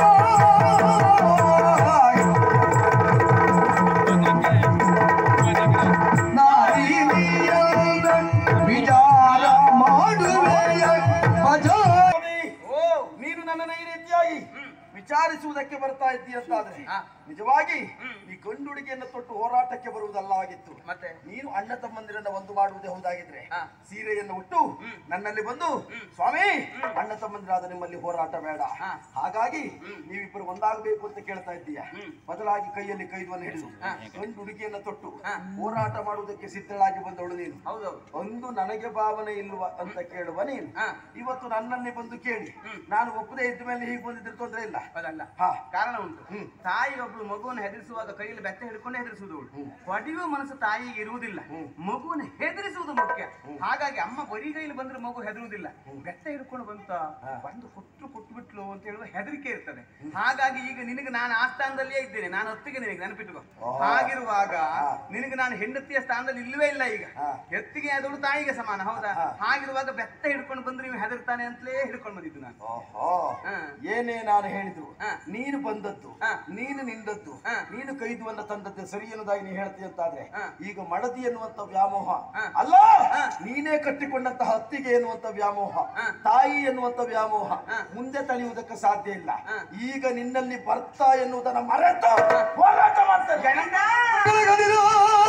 ನಾರಿನಿಯಂದ ವಿಚಾರ ಮಾಡುವೆಯ. ಭಜ- ಓ ನೀನು ನನ್ನನ್ನು ಈ ರೀತಿಯಾಗಿ ವಿಚಾರಿಸುವುದಕ್ಕೆ ಬರ್ತಾ ಇದ್ದೀಯ ಅಂತಾದ್ರೆ ಹಾ. ನಿಜವಾಗಿ ಈ ಗಂಡುಡಿಗೆಯನ್ನು ತೊಟ್ಟು ಹೋರಾಟಕ್ಕೆ ಬರುವುದಲ್ಲ ಆಗಿತ್ತು ಮತ್ತೆ ನೀನು ಅಣ್ಣ ತಮ್ಮಂದಿರನ್ನ ಒಂದು ಮಾಡುವುದೇ ಹೌದಾಗಿದ್ರೆ ಹಾ. ಸೀರೆಯನ್ನು ಉಟ್ಟು ನನ್ನಲ್ಲಿ ಬಂದು ಸ್ವಾಮಿ ಅಣ್ಣ ತಮ್ಮಂದಿರಾದ ನಿಮ್ಮಲ್ಲಿ ಹೋರಾಟ ಬೇಡ ಹಾ. ಹಾಗಾಗಿ ನೀವಿಬ್ಬರು ಒಂದಾಗಬೇಕು ಅಂತ ಕೇಳ್ತಾ ಇದ್ದೀಯ ಬದಲಾಗಿ ಕೈಯಲ್ಲಿ ಕೈದುವನ್ನು ಹಿಡಿದು ಹಾ. ಗಂಡು ಹುಡುಗಿಯನ್ನ ತೊಟ್ಟು ಹಾ. ಹೋರಾಟ ಮಾಡುವುದಕ್ಕೆ ಸಿದ್ಧಳಾಗಿ ಬಂದವಳು ನೀನು ಹೌದೌದು ಒಂದು ನನಗೆ ಭಾವನೆ ಇಲ್ವಾ ಅಂತ ಕೇಳುವ ನೀನು ಹಾ. ಇವತ್ತು ನನ್ನಲ್ಲಿ ಬಂದು ಕೇಳಿ ನಾನು ಒಪ್ಪದೇ ಇದ್ದ ಮೇಲೆ ಹೀಗೆ ಬಂದಿದ್ರೆ ತೊಂದರೆ ಇಲ್ಲ ಅದಲ್ಲ ಹಾ. ಕಾರಣ ಉಂಟು ತಾಯಿ ಒಬ್ಳು ಮಗುವನ್ನು ಹೆದರಿಸುವಾಗ ಕೈಯಲ್ಲಿ ಬೆತ್ತ ಹಿಡ್ಕೊಂಡೇ ಹೆದರಿಸುವುದು ಹೊಡೆಯುವ ಮನಸ್ಸು ತಾಯಿಗೆ ಇರುವುದಿಲ್ಲ ಮಗುವನ್ನು ಹೆದರಿಸುವುದು ಮುಖ್ಯ ಹಾಗಾಗಿ ಅಮ್ಮ ಬರೀ ಕೈಯಲ್ಲಿ ಬಂದ್ರೆ ಮಗು ಹೆದರುವುದಿಲ್ಲ ಬೆತ್ತ ಹಿಡ್ಕೊಂಡು ಬಂತ ಬಂದು ಕೊಟ್ಟು ಕೊಟ್ಟು ಬಿಟ್ಲು ಅಂತ ಹೇಳುವ ಹೆದರಿಕೆ ಇರ್ತದೆ ಹಾಗಾಗಿ ಈಗ ನಿನಗೆ ನಾನು ಆ ಸ್ಥಾನದಲ್ಲಿಯೇ ಇದ್ದೇನೆ ನಾನು ಹೊತ್ತಿಗೆ ನಿನಗೆ ನೆನಪಿಟ್ಟುಕೋ ಓಹೋ. ಹಾಗಿರುವಾಗ ನಿನಗೆ ನಾನು ಹೆಂಡತಿಯ ಸ್ಥಾನದಲ್ಲಿ ಇಲ್ಲವೇ ಇಲ್ಲ ಈಗ ಹಾ. ಎತ್ತಿಗೆ ಆದವಳು ತಾಯಿಗೆ ಸಮಾನ ಹೌದಾ ಹಾ. ಹಾಗಿರುವಾಗ ಬೆತ್ತ ಹಿಡ್ಕೊಂಡು ಬಂದ್ರೆ ನೀವು ಹೆದರ್ತಾನೆ ಅಂತಲೇ ಹಿಡ್ಕೊಂಡು ಬಂದಿದ್ದು ನಾನು ಓಹೋ ಹಾ. ಏನೇ ನಾನು ಹೇಳಿದ್ರು ಹಾ. ನೀನು ಬಂದದ್ದು ಹಾ. ನೀನು ನಿಂದದ್ದು ಹಾ. ನೀನು ಕೈದುವನ್ನ ತಂದದ್ದು ಸರಿ ಎನ್ನುವುದಾಗಿ ನೀ ಹೇಳ್ತೀಯ ಅಂತಾದ್ರೆ ಹಾ. ಈಗ ಮಡದಿ ಎನ್ನುವಂತ ವ್ಯಾಮೋಹ ಹಾ. ಅಲ್ಲ ಹಾ. ನೀನೇ ಕಟ್ಟಿಕೊಂಡಂತಹ ಹತ್ತಿಗೆ ಎನ್ನುವಂತ ವ್ಯಾಮೋಹ ಹಾ. ತಾಯಿ ಎನ್ನುವಂತ ವ್ಯಾಮೋಹ ಹಾ. ಮುಂದೆ ತಳೆಯುವುದಕ್ಕೆ ಸಾಧ್ಯ ಇಲ್ಲ ಹಾ. ಈಗ ನಿನ್ನಲ್ಲಿ ಬರ್ತಾ ಎನ್ನುವುದನ್ನ ಮರೆತು ಹೋರಾಟ ಮಾಡ್ತಾರೆ ಗದಿರೋ.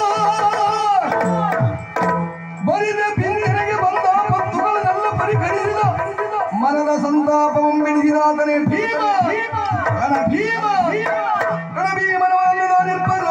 ಬರಿದ ಪಿಂಜರೆಗೆ ಬಂದ ಭಕ್ತುಗಳನ್ನೆಲ್ಲ ಪರಿಹರಿಸಿದ ಮನದ ಸಂತಾಪವಂ ಬಿಡಿಸಿದಾತನೇ ಭೀಮ ರಣ ಭೀಮ ರಣ ಭೀಮನವನ್ನು ನಾನಿರ್ಬರೋ.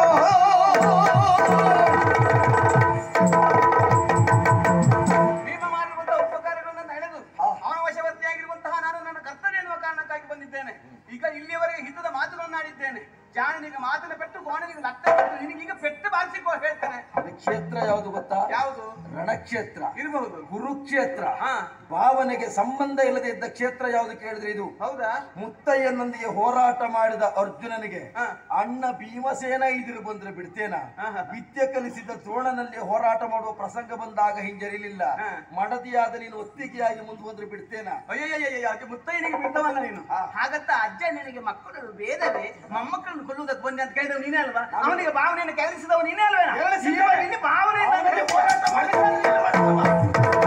ಭೀಮ ಮಾಡಿರುವಂತಹ ಉಪಕಾರಗಳನ್ನು ನಡೆದು ಅವನ ವಶವರ್ತಿಯಾಗಿರುವಂತಹ ನಾನು ನನ್ನ ಕರ್ತವ್ಯ ಎನ್ನುವ ಕಾರಣಕ್ಕಾಗಿ ಬಂದಿದ್ದೇನೆ ಈಗ ಇಲ್ಲಿಯವರೆಗೆ ಹಿತದ ಮಾತುಗಳನ್ನಾಡಿದ್ದೇನೆ ಜಾಣನಿಗೆ ಮಾತನ್ನ ಪೆಟ್ಟು ಕೋಣನಿಗೆ ಲತ್ತ ಪೆಟ್ಟು ನಿನಗೀಗ ಪೆಟ್ಟು ಬಾರಿಸಿಕೋ ಹೇಳ್ತೇನೆ ಕ್ಷೇತ್ರ ಯಾವುದು ಗೊತ್ತಾ ಯಾವುದು ರಣಕ್ಷೇತ್ರ ಇರಬಹುದು ಕುರುಕ್ಷೇತ್ರ ಹಾ ಭಾವನೆಗೆ ಸಂಬಂಧ ಇಲ್ಲದೆ ಇದ್ದ ಕ್ಷೇತ್ರ ಯಾವುದು ಕೇಳಿದ್ರೆ ಇದು ಹೌದಾ ಮುತ್ತಯ್ಯನೊಂದಿಗೆ ಹೋರಾಟ ಮಾಡಿದ ಅರ್ಜುನನಿಗೆ ಹಾ. ಅಣ್ಣ ಭೀಮಸೇನ ಇದಿರು ಬಂದ್ರೆ ಬಿಡ್ತೇನ ಹಾ, ಹಾ. ವಿದ್ಯೆ ಕಲಿಸಿದ ದ್ರೋಣನಲ್ಲಿ ಹೋರಾಟ ಮಾಡುವ ಪ್ರಸಂಗ ಬಂದಾಗ ಹಿಂಜರಿಲಿಲ್ಲ ಹಾ. ಮಡದಿಯಾದ ನೀನು ಒತ್ತಿಗೆಯಾಗಿ ಮುಂದೆ ಬಂದ್ರೆ ಬಿಡ್ತೇನ ಅಯ್ಯಯ್ಯಯ್ಯ ಅದಕ್ಕೆ ಮುತ್ತಯ್ಯನಿಗೆ ಬಿದ್ದವಲ್ಲ ನೀನು ಹಾ. ಹಾಗಂತ ಅಜ್ಜ ನಿನಗೆ ಮಕ್ಕಳು ಬೇಡವೇ ಮೊಮ್ಮಕ್ಕಳನ್ನು ಕೊಲ್ಲುವುದಕ್ಕೆ ಬಂದೆ ಅಂತ ಕೇಳಿದವ ನೀನೇ ಅಲ್ವಾ ಅವನಿಗೆ ಭಾವನೆಯನ್ನು ಕೆರಳಿಸಿದವ ನೀನೇ ಅಲ್ವೇ ಕೆರಳಿಸಿದವ. ಇಲ್ಲಿ ಭಾವನೆ ಅವನಲ್ಲಿ ಹೋರಾಟ ಮಾಡಿದ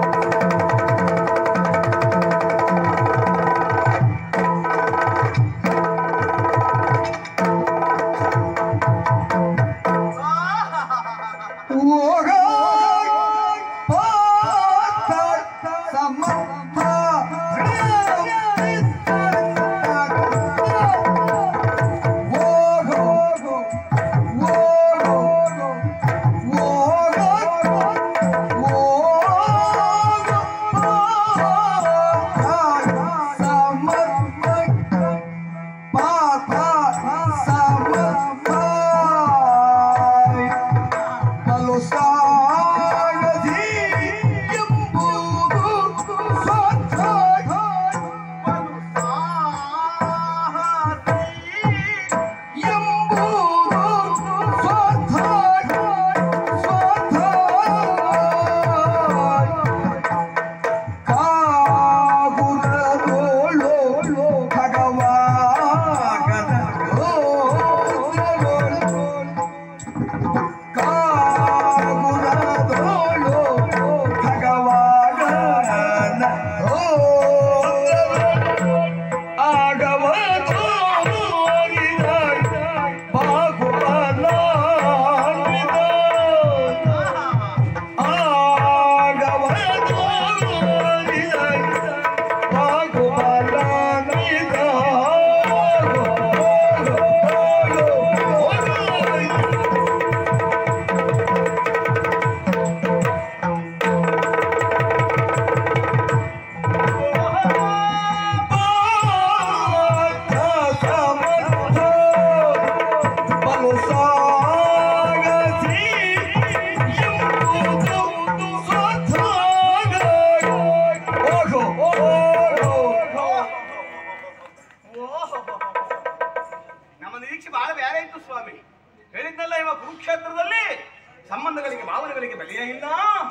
ನಮ್ಮ ನಿರೀಕ್ಷೆ ಬಹಳ ಬೇರೆ ಇತ್ತು ಸ್ವಾಮಿ ಹೇಳಿದ್ನಲ್ಲ ಇವ ಕುರುಕ್ಷೇತ್ರದಲ್ಲಿ ಸಂಬಂಧಗಳಿಗೆ ಭಾವನೆಗಳಿಗೆ ಬೆಲೆಯೇ ಇಲ್ಲ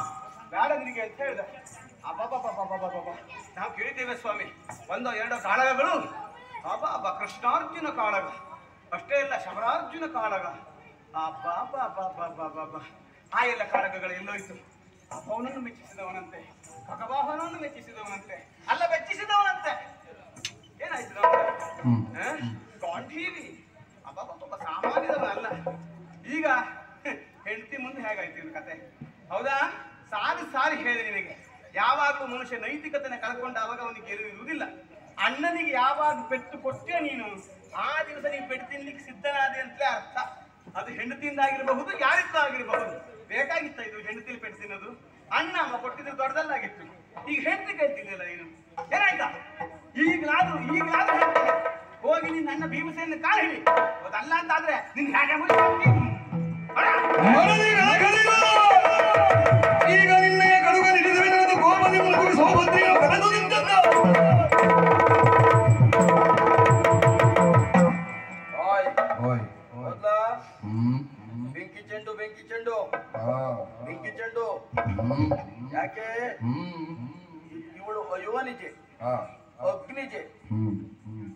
ಬೇಡ ನಿನಗೆ ಅಂತ ಹೇಳ್ದ ಅಬ್ಬಬ್ಬಬ್ಬಬ್ಬಬ್ಬಬ್ಬ. ನಾವು ಕೇಳಿದ್ದೇವೆ ಸ್ವಾಮಿ ಒಂದೋ ಎರಡೋ ಕಾಳಗಗಳು ಅಬ್ಬ ಅಬ್ಬ ಕೃಷ್ಣಾರ್ಜುನ ಕಾಳಗ ಅಷ್ಟೇ ಅಲ್ಲ ಶಬರಾರ್ಜುನ ಕಾಳಗ ಅಬ್ಬಬ್ಬಬ್ಬಬ್ಬಬ್ಬಬ್ಬ. ಆ ಎಲ್ಲ ಕಾಳಗಗಳು ಎಲ್ಲೋಯ್ತು ಅಪ್ಪವನನ್ನು ಮೆಚ್ಚಿಸಿದವನಂತೆ ಭಗವಾಹನನ್ನು ಮೆಚ್ಚಿಸಿದವನಂತೆ ಅಲ್ಲ ಮೆಚ್ಚಿಸಿದವನಂತೆ ಏನಾಯ್ತು ನಮ್ಗೆ? ಹ? ಗಾಂಧೀವಿ ಅಬ್ಬಬ್ಬಬ್ಬ ಸಾಮಾನ್ಯದವ ಅಲ್ಲ ಈಗ ಹೆಂಡತಿ ಮುಂದೆ ಹೇಗಾಯ್ತು ಇದು ಕತೆ ಹೌದಾ ಸಾರಿ ಸಾರಿ ಹೇಳಿದೆ ನಿನಗೆ ಯಾವಾಗಲೂ ಮನುಷ್ಯ ನೈತಿಕತೆನ ಕಳ್ಕೊಂಡಾವಾಗ ಅವನಿಗೆ ಗೆಲುವು ಇರುವುದಿಲ್ಲ ಅಣ್ಣನಿಗೆ ಯಾವಾಗ ಪೆಟ್ಟು ಕೊಟ್ಟೆ ನೀನು ಆ ದಿವಸ ನೀನು ಪೆಟ್ಟು ತಿನ್ಲಿಕ್ಕೆ ಸಿದ್ಧನಾದೆ ಅಂತಲೇ ಅರ್ಥ ಅದು ಹೆಂಡತಿಯಿಂದ ಆಗಿರಬಹುದು ಯಾರಿಂದ ಆಗಿರಬಹುದು ಬೇಕಾಗಿತ್ತ ಇದು ಹೆಂಡತಿಲಿ ಪೆಟ್ಟು ತಿನ್ನೋದು ಅಣ್ಣ ಅಮ್ಮ ಕೊಟ್ಟಿದ್ರೆ ದೊಡ್ಡದಲ್ಲಾಗಿತ್ತು ಈಗ ಹೆಂಡತಿ ಕೈ ತಿನ್ನಿಲ್ಲ ನೀನು ಏನಾಯ್ತಾ ಈಗಲಾದ್ರೂ ಈಗಲಾದ್ರೂ ಹೇಳ್ತೇನೆ ಹೋಗಿ ನೀನು ನನ್ನ ಭೀಮಸೇನ ಕಾಲು ಹಿಡಿ ಅದಲ್ಲ ಅಂತಾದ್ರೆ ನಿನ್ ಹೇಗೆ ಮುರಿದು ಈಗ ನಿನ್ನೆ ಕಡುಗ ನಿಡಿದ ಗೋಪದಿ ಮುಳುಗು ಸೌಭದ್ರಿಯ ಕಳೆದು ನಿಂತದ್ದು ಓಯ್ ಓಯ್ ಮೊದ್ಲ ಹ್ಮ್ ಬೆಂಕಿ ಚೆಂಡು ಬೆಂಕಿ ಚೆಂಡು ಆ ಬೆಂಕಿ ಚೆಂಡು ಹ್ಮ್ ಯಾಕೆ ಹ್ಮ್ ಇವಳು ಯುವನಿಜೆ ಆ ಅಗ್ನಿಜೆ ಹ್ಮ್ ಹ್ಮ್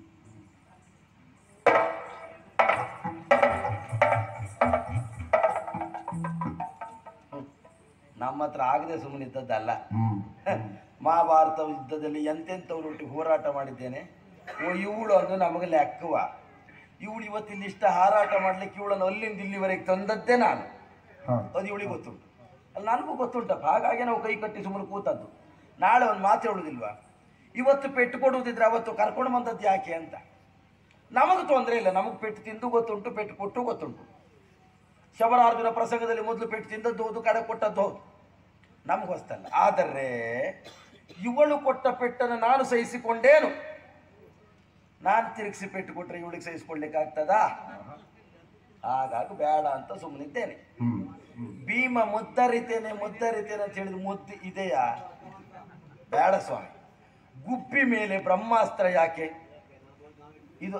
ನಮ್ಮ ಹತ್ರ ಆಗದೆ ಸುಮ್ಮನಿದ್ದದ್ದಲ್ಲ ಹ್ಮ್ ಮಹಾಭಾರತ ಯುದ್ಧದಲ್ಲಿ ಎಂತೆಂಥವ್ರೊಟ್ಟಿಗೆ ಹೋರಾಟ ಮಾಡಿದ್ದೇನೆ ಓ ಇವಳು ಅಂದು ನಮಗೆ ಲೆಕ್ಕವ ಇವಳು ಇವತ್ತಿಲ್ಲಿ ಇಷ್ಟ ಹಾರಾಟ ಮಾಡ್ಲಿಕ್ಕೆ ಇವಳನ್ನು ಅಲ್ಲಿಂದ ಇಲ್ಲಿವರೆಗೆ ತಂದದ್ದೇ ನಾನು ಹಾ ಅದು ಇವಳಿಗೆ ಗೊತ್ತುಂಟು ಅಲ್ಲಿ ನನಗೂ ಗೊತ್ತುಂಟಪ್ಪ ಹಾಗಾಗಿ ನಾವು ಕೈ ಕಟ್ಟಿ ಸುಮ್ಮನೆ ಕೂತದ್ದು ನಾಳೆ ಒಂದು ಮಾತು ಹೇಳುವುದಿಲ್ವಾ ಇವತ್ತು ಪೆಟ್ಟು ಕೊಡುವುದಿದ್ರೆ ಅವತ್ತು ಕರ್ಕೊಂಡು ಬಂದದ್ದು ಯಾಕೆ ಅಂತ ನಮಗೆ ತೊಂದರೆ ಇಲ್ಲ ನಮಗೆ ಪೆಟ್ಟು ತಿಂದು ಗೊತ್ತುಂಟು ಪೆಟ್ಟು ಕೊಟ್ಟು ಗೊತ್ತುಂಟು ಶಬರಾರ್ಜುನ ಪ್ರಸಂಗದಲ್ಲಿ ಮೊದಲು ಪೆಟ್ಟು ತಿಂದದ್ದು ಹೌದು ಕಡೆ ಕೊಟ್ಟದ್ದು ಹೌದು ನಮಗೆ ಹೊಸ್ತಲ್ಲ ಆದರೆ ಇವಳು ಕೊಟ್ಟ ಪೆಟ್ಟನ್ನು ನಾನು ಸಹಿಸಿಕೊಂಡೇನು ನಾನು ತಿರುಗಿಸಿ ಪೆಟ್ಟು ಕೊಟ್ಟರೆ ಇವಳಿಗೆ ಸಹಿಸಿಕೊಳ್ಳಿಕ್ಕೆ ಆಗ್ತದಾ ಹಾಗಾಗಿ ಬೇಡ ಅಂತ ಸುಮ್ಮನಿದ್ದೇನೆ ಹ್ಮ್ ಹ್ಮ್ ಬಿ ಭೀಮ ಮುದ್ದರಿತೇನೆ ಮುದ್ದರಿತೇನೆ ಅಂತ ಹೇಳಿದ ಮುದ್ದು ಇದೆಯಾ ಬೇಡ ಸ್ವಾಮಿ ಗುಬ್ಬಿ ಮೇಲೆ ಬ್ರಹ್ಮಾಸ್ತ್ರ ಯಾಕೆ ಇದು